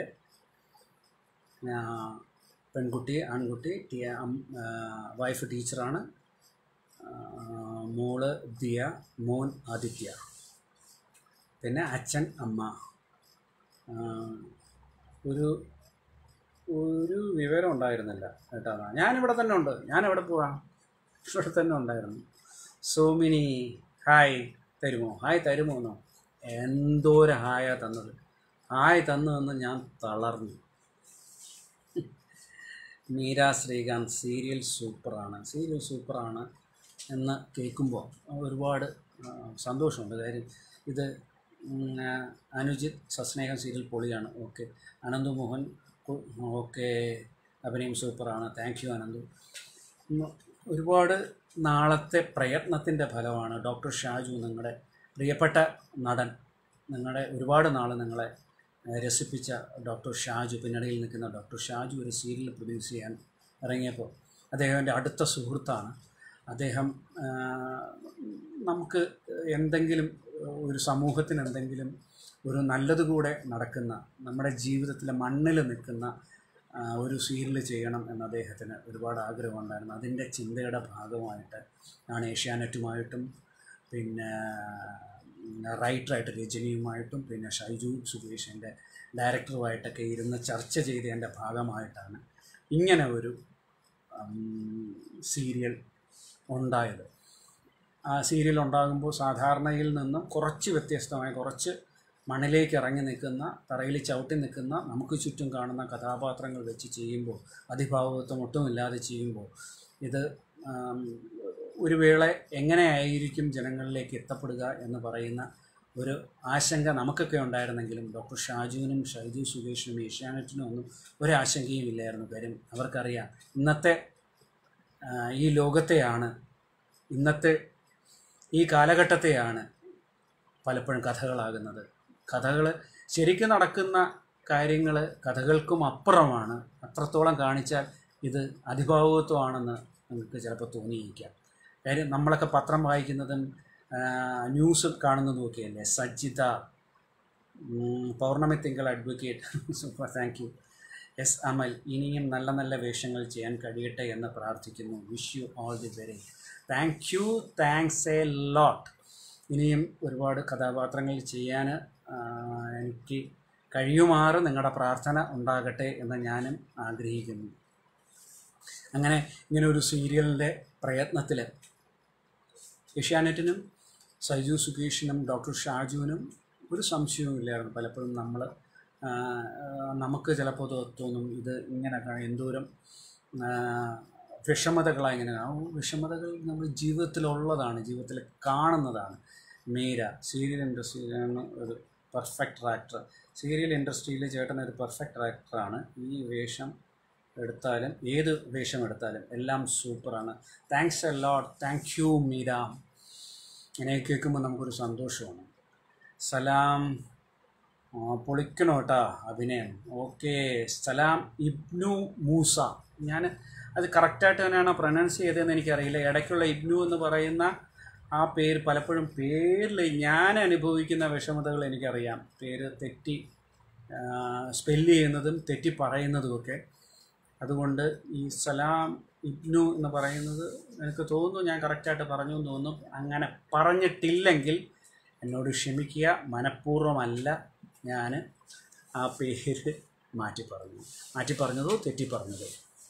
Speaker 1: പെൺകുട്ടി ആൺകുട്ടി ടി അം- ആ, വൈഫ് ടീച്ചറാണ് ആ, മോള് ദിയ മോൻ ആദിത്യ പിന്നെ അച്ഛൻ അമ്മ ആ, ഒരു ഒരു വിവരം ഉണ്ടായിരുന്നില്ല കേട്ടോ ഞാനിവിടെ തന്നെ ഉണ്ട് ഞാൻ എവിടെ പോവാം ഇവിടെ തന്നെ ഉണ്ടായിരുന്നു സോമിനി ഹായ് തരുമോ ഹായ് തരുമോ എന്നോ എന്തോരം ഹായാ തന്നത് ഹായ് തന്നു തന്ന് ഞാൻ തളർന്നു മീര ശ്രീകാന്ത് സീരിയൽ സൂപ്പറാണ് സീരിയൽ സൂപ്പറാണ് എന്ന് കേൾക്കുമ്പോൾ ഒരുപാട് ആ, സന്തോഷമുണ്ട് കാര്യം ഇത് ഉം, ആ, അനുജിത് സസ്നേഹം സീരിയൽ പൊളിയാണ് ഓക്കെ അനന്തു മോഹൻ കു- ഓക്കെ അഭിനയം സൂപ്പറാണ് താങ്ക് യു അനന്തു ഉം, ഒരുപാട് നാളത്തെ പ്രയത്നത്തിൻ്റെ ഫലമാണ് ഡോക്ടർ ഷാജു നിങ്ങളുടെ പ്രിയപ്പെട്ട നടൻ നിങ്ങളുടെ ഒരുപാട് നാൾ നിങ്ങളെ ഏഹ്, രസിപ്പിച്ച ഡോക്ടർ ഷാജു പിന്നണിയിൽ നിൽക്കുന്ന ഡോക്ടർ ഷാജു ഒരു സീരിയൽ പ്രൊഡ്യൂസ് ചെയ്യാൻ ഇറങ്ങിയപ്പോൾ അദ്ദേഹം എൻ്റെ അടുത്ത സുഹൃത്താണ് അദ്ദേഹം ആ, നമുക്ക് എന്തെങ്കിലും ഒരു സമൂഹത്തിന് എന്തെങ്കിലും ഒരു നല്ലത് കൂടെ നടക്കുന്ന നമ്മുടെ ജീവിതത്തിലെ മണ്ണിൽ നിൽക്കുന്ന ആ, ഒരു സീരിയൽ ചെയ്യണം എന്ന് അദ്ദേഹത്തിന് ഒരുപാട് ആഗ്രഹമുണ്ടായിരുന്നു അതിൻ്റെ ചിന്തയുടെ ഭാഗമായിട്ട് ആണ് ഏഷ്യാനെറ്റുമായിട്ടും പിന്നെ റൈറ്ററായിട്ട് രജനിയുമായിട്ടും പിന്നെ ഷൈജു സുകേഷിൻ്റെ ഡയറക്ടറുമായിട്ടൊക്കെ ഇരുന്ന് ചർച്ച ചെയ്തതിൻ്റെ ഭാഗമായിട്ടാണ് ഇങ്ങനെ ഒരു സീരിയൽ ഉണ്ടായത് ആ സീരിയൽ ഉണ്ടാകുമ്പോൾ സാധാരണയിൽ നിന്നും കുറച്ച് വ്യത്യസ്തമായ കുറച്ച് മണ്ണിലേക്ക് ഇറങ്ങി നിൽക്കുന്ന തറയിൽ ചവിട്ടി നിൽക്കുന്ന നമുക്ക് ചുറ്റും കാണുന്ന കഥാപാത്രങ്ങൾ വെച്ച് ചെയ്യുമ്പോൾ അതിഭാവത്വം ഒട്ടുമില്ലാതെ ചെയ്യുമ്പോൾ ഇത് ആം, ഒരു വേള എങ്ങനെയായിരിക്കും ജനങ്ങളിലേക്ക് എത്തപ്പെടുക എന്ന് പറയുന്ന ഒരു ആശങ്ക നമുക്കൊക്കെ ഉണ്ടായിരുന്നെങ്കിലും ഡോക്ടർ ഷാജുവിനും ഷൈജു സുകേഷിനും ഏഷ്യാനെറ്റിനും ഒന്നും ഒരാശങ്കയും ഇല്ലായിരുന്നു കാര്യം അവർക്കറിയാം ഇന്നത്തെ ആ, ഈ ലോകത്തെയാണ് ഇന്നത്തെ ഈ കാലഘട്ടത്തെയാണ് പലപ്പോഴും കഥകളാകുന്നത് കഥകൾ ശരിക്കും നടക്കുന്ന കാര്യങ്ങൾ കഥകൾക്കും അപ്പുറമാണ് അത്രത്തോളം കാണിച്ചാൽ ഇത് അതിഭാവത്വമാണെന്ന് നിങ്ങൾക്ക് ചിലപ്പോൾ തോന്നിയിരിക്കാം കാര്യം നമ്മളൊക്കെ പത്രം വായിക്കുന്നതും ആ, ന്യൂസ് കാണുന്നതും ഒക്കെയല്ലേ സജ്ജിത ഉം, Pournami Thinkal advocate super thank you S Amal ഇനിയും നല്ല നല്ല വേഷങ്ങൾ ചെയ്യാൻ കഴിയട്ടെ എന്ന് പ്രാർത്ഥിക്കുന്നു wish you all the very thank you thanks a lot ഇനിയും ഒരുപാട് കഥാപാത്രങ്ങൾ ചെയ്യാൻ ആ, എനിക്ക് കഴിയുമാറ് നിങ്ങളുടെ പ്രാർത്ഥന ഉണ്ടാകട്ടെ എന്ന് ഞാനും ആഗ്രഹിക്കുന്നു അങ്ങനെ ഇങ്ങനെ ഒരു സീരിയലിൻ്റെ പ്രയത്നത്തിൽ ഏഷ്യാനെറ്റിനും സൈജു സുകേഷിനും ഡോക്ടർ ഷാജുവിനും ഒരു സംശയവും ഇല്ലായിരുന്നു പലപ്പോഴും നമ്മൾ നമുക്ക് ചിലപ്പോൾ തോ- തോന്നും ഇത് ഇങ്ങനെ കാണാം എന്തോരം ആ, വിഷമതകളായി ഇങ്ങനെ ആ വിഷമതകൾ നമ്മൾ ജീവിതത്തിലുള്ളതാണ് ജീവിതത്തിൽ കാണുന്നതാണ് മീര സീരിയൽ ഇൻഡസ്ട്രിയിലാണ് ഒരു പെർഫെക്റ്റ് ആക്ടർ സീരിയൽ ഇൻഡസ്ട്രിയിൽ ചേട്ടൻ ഒരു പെർഫെക്റ്റ് ആക്ടറാണ് ഈ വേഷം എടുത്താലും ഏത് വേഷം എടുത്താലും എല്ലാം സൂപ്പറാണ് thanks a lot thank you Meera ഇങ്ങനെ കേൾക്കുമ്പോൾ നമുക്കൊരു സന്തോഷമാണ് സലാം ആ, പൊളിക്കണം കേട്ടോ അഭിനയം ഓക്കെ സലാം ഇബ്നു മൂസ ഞാൻ അത് കറക്റ്റായിട്ട് തന്നെയാണോ പ്രൊനൗൺസ് ചെയ്തതെന്ന് എനിക്കറിയില്ല ഇടയ്ക്കുള്ള ഇബ്നു എന്ന് പറയുന്ന ആ പേര് പലപ്പോഴും പേരിൽ ഞാൻ അനുഭവിക്കുന്ന വിഷമതകൾ എനിക്കറിയാം പേര് തെറ്റി സ്പെല്ല് ചെയ്യുന്നതും തെറ്റി പറയുന്നതുമൊക്കെ അതുകൊണ്ട് ഈ സലാം ഇബ്നു എന്ന് പറയുന്നത് എനിക്ക് തോന്നുന്നു ഞാൻ കറക്റ്റായിട്ട് പറഞ്ഞു എന്ന് തോന്നുന്നു അങ്ങനെ പറഞ്ഞിട്ടില്ലെങ്കിൽ എന്നോട് ക്ഷമിക്കുക മനഃപൂർവ്വമല്ല ഞാൻ ആ പേര് മാറ്റി പറഞ്ഞു മാറ്റി പറഞ്ഞതോ തെറ്റി പറഞ്ഞതോ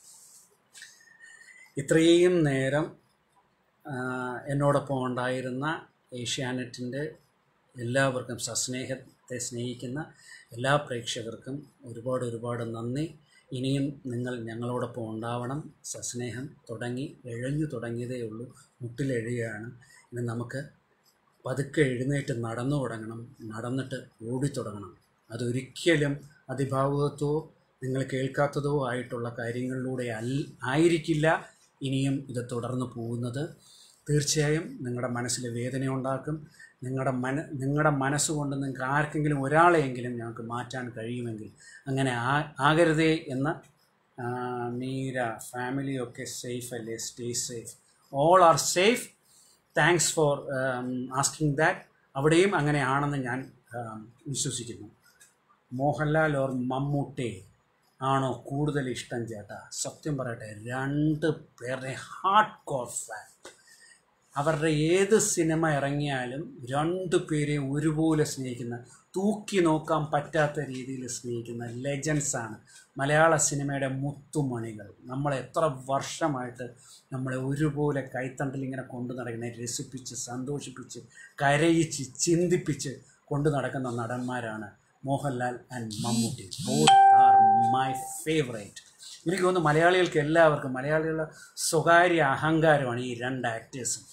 Speaker 1: ഇത്രയും നേരം ആ, എന്നോടൊപ്പം ഉണ്ടായിരുന്ന ഏഷ്യാനെറ്റിൻ്റെ എല്ലാവർക്കും സസ്നേഹത്തെ സ്നേഹിക്കുന്ന എല്ലാ പ്രേക്ഷകർക്കും ഒരുപാട് ഒരുപാട് നന്ദി ഇനിയും നിങ്ങൾ ഞങ്ങളോടൊപ്പം ഉണ്ടാവണം സസ്നേഹം തുടങ്ങി എഴഞ്ഞു തുടങ്ങിയതേ ഉള്ളൂ മുട്ടിലെഴുകയാണ് ഇനി നമുക്ക് പതുക്കെ എഴുന്നേറ്റ് നടന്നു തുടങ്ങണം നടന്നിട്ട് ഓടിത്തുടങ്ങണം അതൊരിക്കലും അതിഭാവുകത്വോ നിങ്ങൾ കേൾക്കാത്തതോ ആയിട്ടുള്ള കാര്യങ്ങളിലൂടെ അൽ ആയിരിക്കില്ല ഇനിയും ഇത് തുടർന്ന് പോകുന്നത് തീർച്ചയായും നിങ്ങളുടെ മനസ്സിൽ വേദന ഉണ്ടാക്കും നിങ്ങളുടെ മന നിങ്ങളുടെ മനസ്സുകൊണ്ട് നിങ്ങൾക്ക് ആർക്കെങ്കിലും ഒരാളെയെങ്കിലും ഞങ്ങൾക്ക് മാറ്റാൻ കഴിയുമെങ്കിൽ അങ്ങനെ ആ ആകരുതേ എന്ന് ആ, മീര ഫാമിലിയൊക്കെ സേഫ് അല്ലേ stay safe all are safe thanks for asking that അവിടെയും അങ്ങനെയാണെന്ന് ഞാൻ um, വിശ്വസിക്കുന്നു മോഹൻലാൽ ഓർ മമ്മൂട്ടി ആണോ കൂടുതൽ ഇഷ്ടം ചേട്ടാ സത്യം പറയട്ടെ രണ്ട് പേരുടെ ഹാർഡ് കോർ ഫാൻ അവരുടെ ഏത് സിനിമ ഇറങ്ങിയാലും രണ്ടു പേരെ ഒരുപോലെ സ്നേഹിക്കുന്ന തൂക്കി നോക്കാൻ പറ്റാത്ത രീതിയിൽ സ്നേഹിക്കുന്ന ലെജൻസാണ് മലയാള സിനിമയുടെ മുത്തുമണികൾ നമ്മൾ എത്ര വർഷമായിട്ട് നമ്മളെ ഒരുപോലെ കൈത്തണ്ടിൽ ഇങ്ങനെ കൊണ്ടു നടക്കുന്ന രസിപ്പിച്ച് സന്തോഷിപ്പിച്ച് കരയിച്ച് ചിന്തിപ്പിച്ച് കൊണ്ടു നടക്കുന്ന നടന്മാരാണ് Mohanlal and Mammootty both are my favourite എനിക്ക് തോന്നുന്നു മലയാളികൾക്ക് എല്ലാവർക്കും മലയാളികളുടെ സ്വകാര്യ അഹങ്കാരമാണ് ഈ രണ്ട് ആക്ടേഴ്സും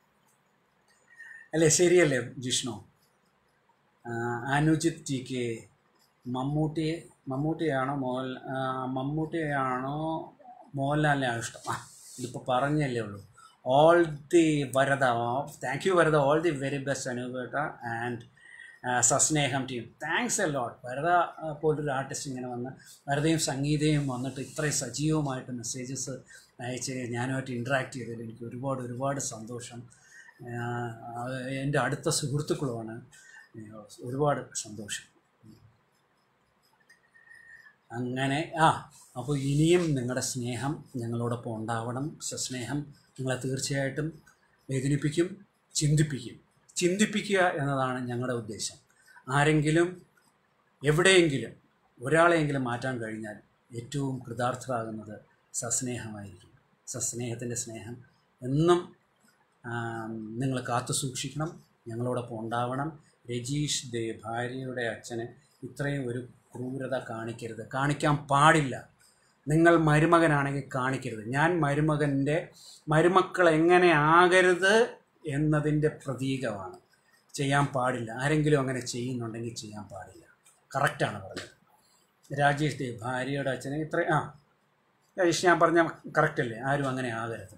Speaker 1: അല്ലേ ശരിയല്ലേ ജിഷ്ണു ആ, അനുജിത് ടി കെ മമ്മൂട്ടിയെ മമ്മൂട്ടിയാണോ മോഹൻ ആ, മമ്മൂട്ടിയാണോ മോഹൻലാലിനെയാണോ ഇഷ്ടം ആ ഇതിപ്പോൾ പറഞ്ഞല്ലേ ഉള്ളൂ all the Varada thank you Varada all the very best അനുപേട്ട and Sasneham team thanks a lot Varada ആ, പോലൊരു ആർട്ടിസ്റ്റ് ഇങ്ങനെ വന്ന് വരദയും സംഗീതയും വന്നിട്ട് ഇത്രയും സജീവമായിട്ട് മെസ്സേജസ് അയച്ച് ഞാനുമായിട്ട് ഇൻട്രാക്ട് ചെയ്തതിൽ എനിക്ക് ഒരുപാട് ഒരുപാട് സന്തോഷം ആഹ് എൻ്റെ അടുത്ത സുഹൃത്തുക്കളുമാണ് ഏഹ് ഒരുപാട് സന്തോഷം അങ്ങനെ ആ അപ്പോൾ ഇനിയും നിങ്ങളുടെ സ്നേഹം ഞങ്ങളോടൊപ്പം ഉണ്ടാവണം സസ്നേഹം നിങ്ങളെ തീർച്ചയായിട്ടും വേദനിപ്പിക്കും ചിന്തിപ്പിക്കും ചിന്തിപ്പിക്കുക എന്നതാണ് ഞങ്ങളുടെ ഉദ്ദേശം ആരെങ്കിലും എവിടെയെങ്കിലും ഒരാളെയെങ്കിലും മാറ്റാൻ കഴിഞ്ഞാൽ ഏറ്റവും കൃതാർത്ഥരാകുന്നത് സസ്നേഹമായിരിക്കും സസ്നേഹത്തിൻ്റെ സ്നേഹം എന്നും നിങ്ങൾ കാത്തു സൂക്ഷിക്കണം ഞങ്ങളോടൊപ്പം ഉണ്ടാവണം രജീഷ് ദേ ഭാര്യയുടെ അച്ഛന് ഇത്രയും ഒരു ക്രൂരത കാണിക്കരുത് കാണിക്കാൻ പാടില്ല നിങ്ങൾ മരുമകനാണെങ്കിൽ കാണിക്കരുത് ഞാൻ മരുമകൻ്റെ മരുമക്കൾ എങ്ങനെ ആകരുത് എന്നതിൻ്റെ പ്രതീകമാണ് ചെയ്യാൻ പാടില്ല ആരെങ്കിലും അങ്ങനെ ചെയ്യുന്നുണ്ടെങ്കിൽ ചെയ്യാൻ പാടില്ല കറക്റ്റാണ് പറഞ്ഞത് രാജേഷ് ദേവ് ഭാര്യയുടെ അച്ഛനെ ഇത്ര ആ രാജേഷ് ഞാൻ പറഞ്ഞ കറക്റ്റ് അല്ലേ ആരും അങ്ങനെ ആകരുത്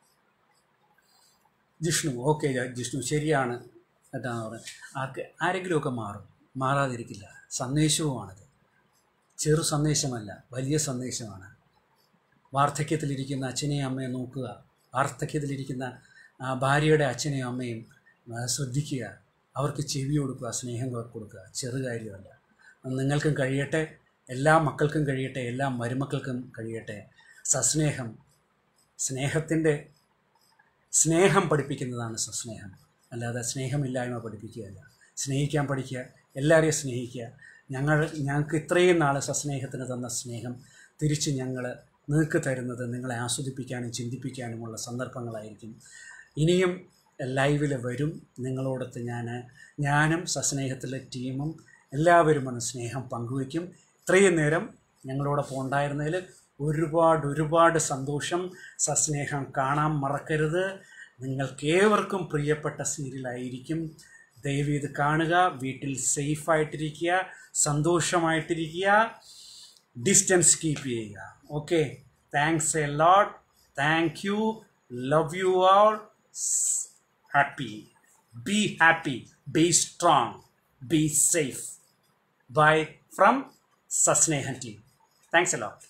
Speaker 1: ജിഷ്ണു ഓക്കെ ജിഷ്ണു ശരിയാണ് എന്താണെന്ന് പറയുന്നത് ആർക്ക് ആരെങ്കിലുമൊക്കെ മാറും മാറാതിരിക്കില്ല സന്ദേശവുമാണത് ചെറു സന്ദേശമല്ല വലിയ സന്ദേശമാണ് വാർദ്ധക്യത്തിലിരിക്കുന്ന അച്ഛനെയും അമ്മയും നോക്കുക വാർദ്ധക്യത്തിലിരിക്കുന്ന ആ ഭാര്യയുടെ അച്ഛനെയും അമ്മയും ആ, ശ്രദ്ധിക്കുക അവർക്ക് ചെവി കൊടുക്കുക സ്നേഹം കൊടുക്കുക ചെറുകാര്യമല്ല നിങ്ങൾക്കും കഴിയട്ടെ എല്ലാ മക്കൾക്കും കഴിയട്ടെ എല്ലാ മരുമക്കൾക്കും കഴിയട്ടെ സസ്നേഹം സ്നേഹത്തിൻ്റെ സ്നേഹം പഠിപ്പിക്കുന്നതാണ് സസ്നേഹം അല്ലാതെ സ്നേഹമില്ലായ്മ പഠിപ്പിക്കുകയല്ല സ്നേഹിക്കാൻ പഠിക്കുക എല്ലാവരെയും സ്നേഹിക്കുക ഞങ്ങൾ ഞങ്ങൾക്ക് ഇത്രയും നാൾ സസ്നേഹത്തിന് തന്ന സ്നേഹം തിരിച്ച് ഞങ്ങൾ നിങ്ങൾക്ക് തരുന്നത് നിങ്ങളെ ആസ്വദിപ്പിക്കാനും ചിന്തിപ്പിക്കാനുമുള്ള സന്ദർഭങ്ങളായിരിക്കും ഇനിയും ലൈവിൽ വരും നിങ്ങളോടൊത്ത് ഞാൻ ഞാനും സസ്നേഹത്തിലെ ടീമും എല്ലാവരും വന്ന് സ്നേഹം പങ്കുവയ്ക്കും ഇത്രയും നേരം ഞങ്ങളോടൊപ്പം ഉണ്ടായിരുന്നതിൽ ഒരുപാട് ഒരുപാട് സന്തോഷം സസ്നേഹം കാണാൻ മറക്കരുത് നിങ്ങൾക്കേവർക്കും പ്രിയപ്പെട്ട സീരിയലായിരിക്കും ദയവ് ഇത് കാണുക വീട്ടിൽ സേഫായിട്ടിരിക്കുക സന്തോഷമായിട്ടിരിക്കുക ഡിസ്റ്റൻസ് കീപ്പ് ചെയ്യുക okay thanks a lot thank you love you all happy be happy be strong be safe bye from Sasneham team thanks a lot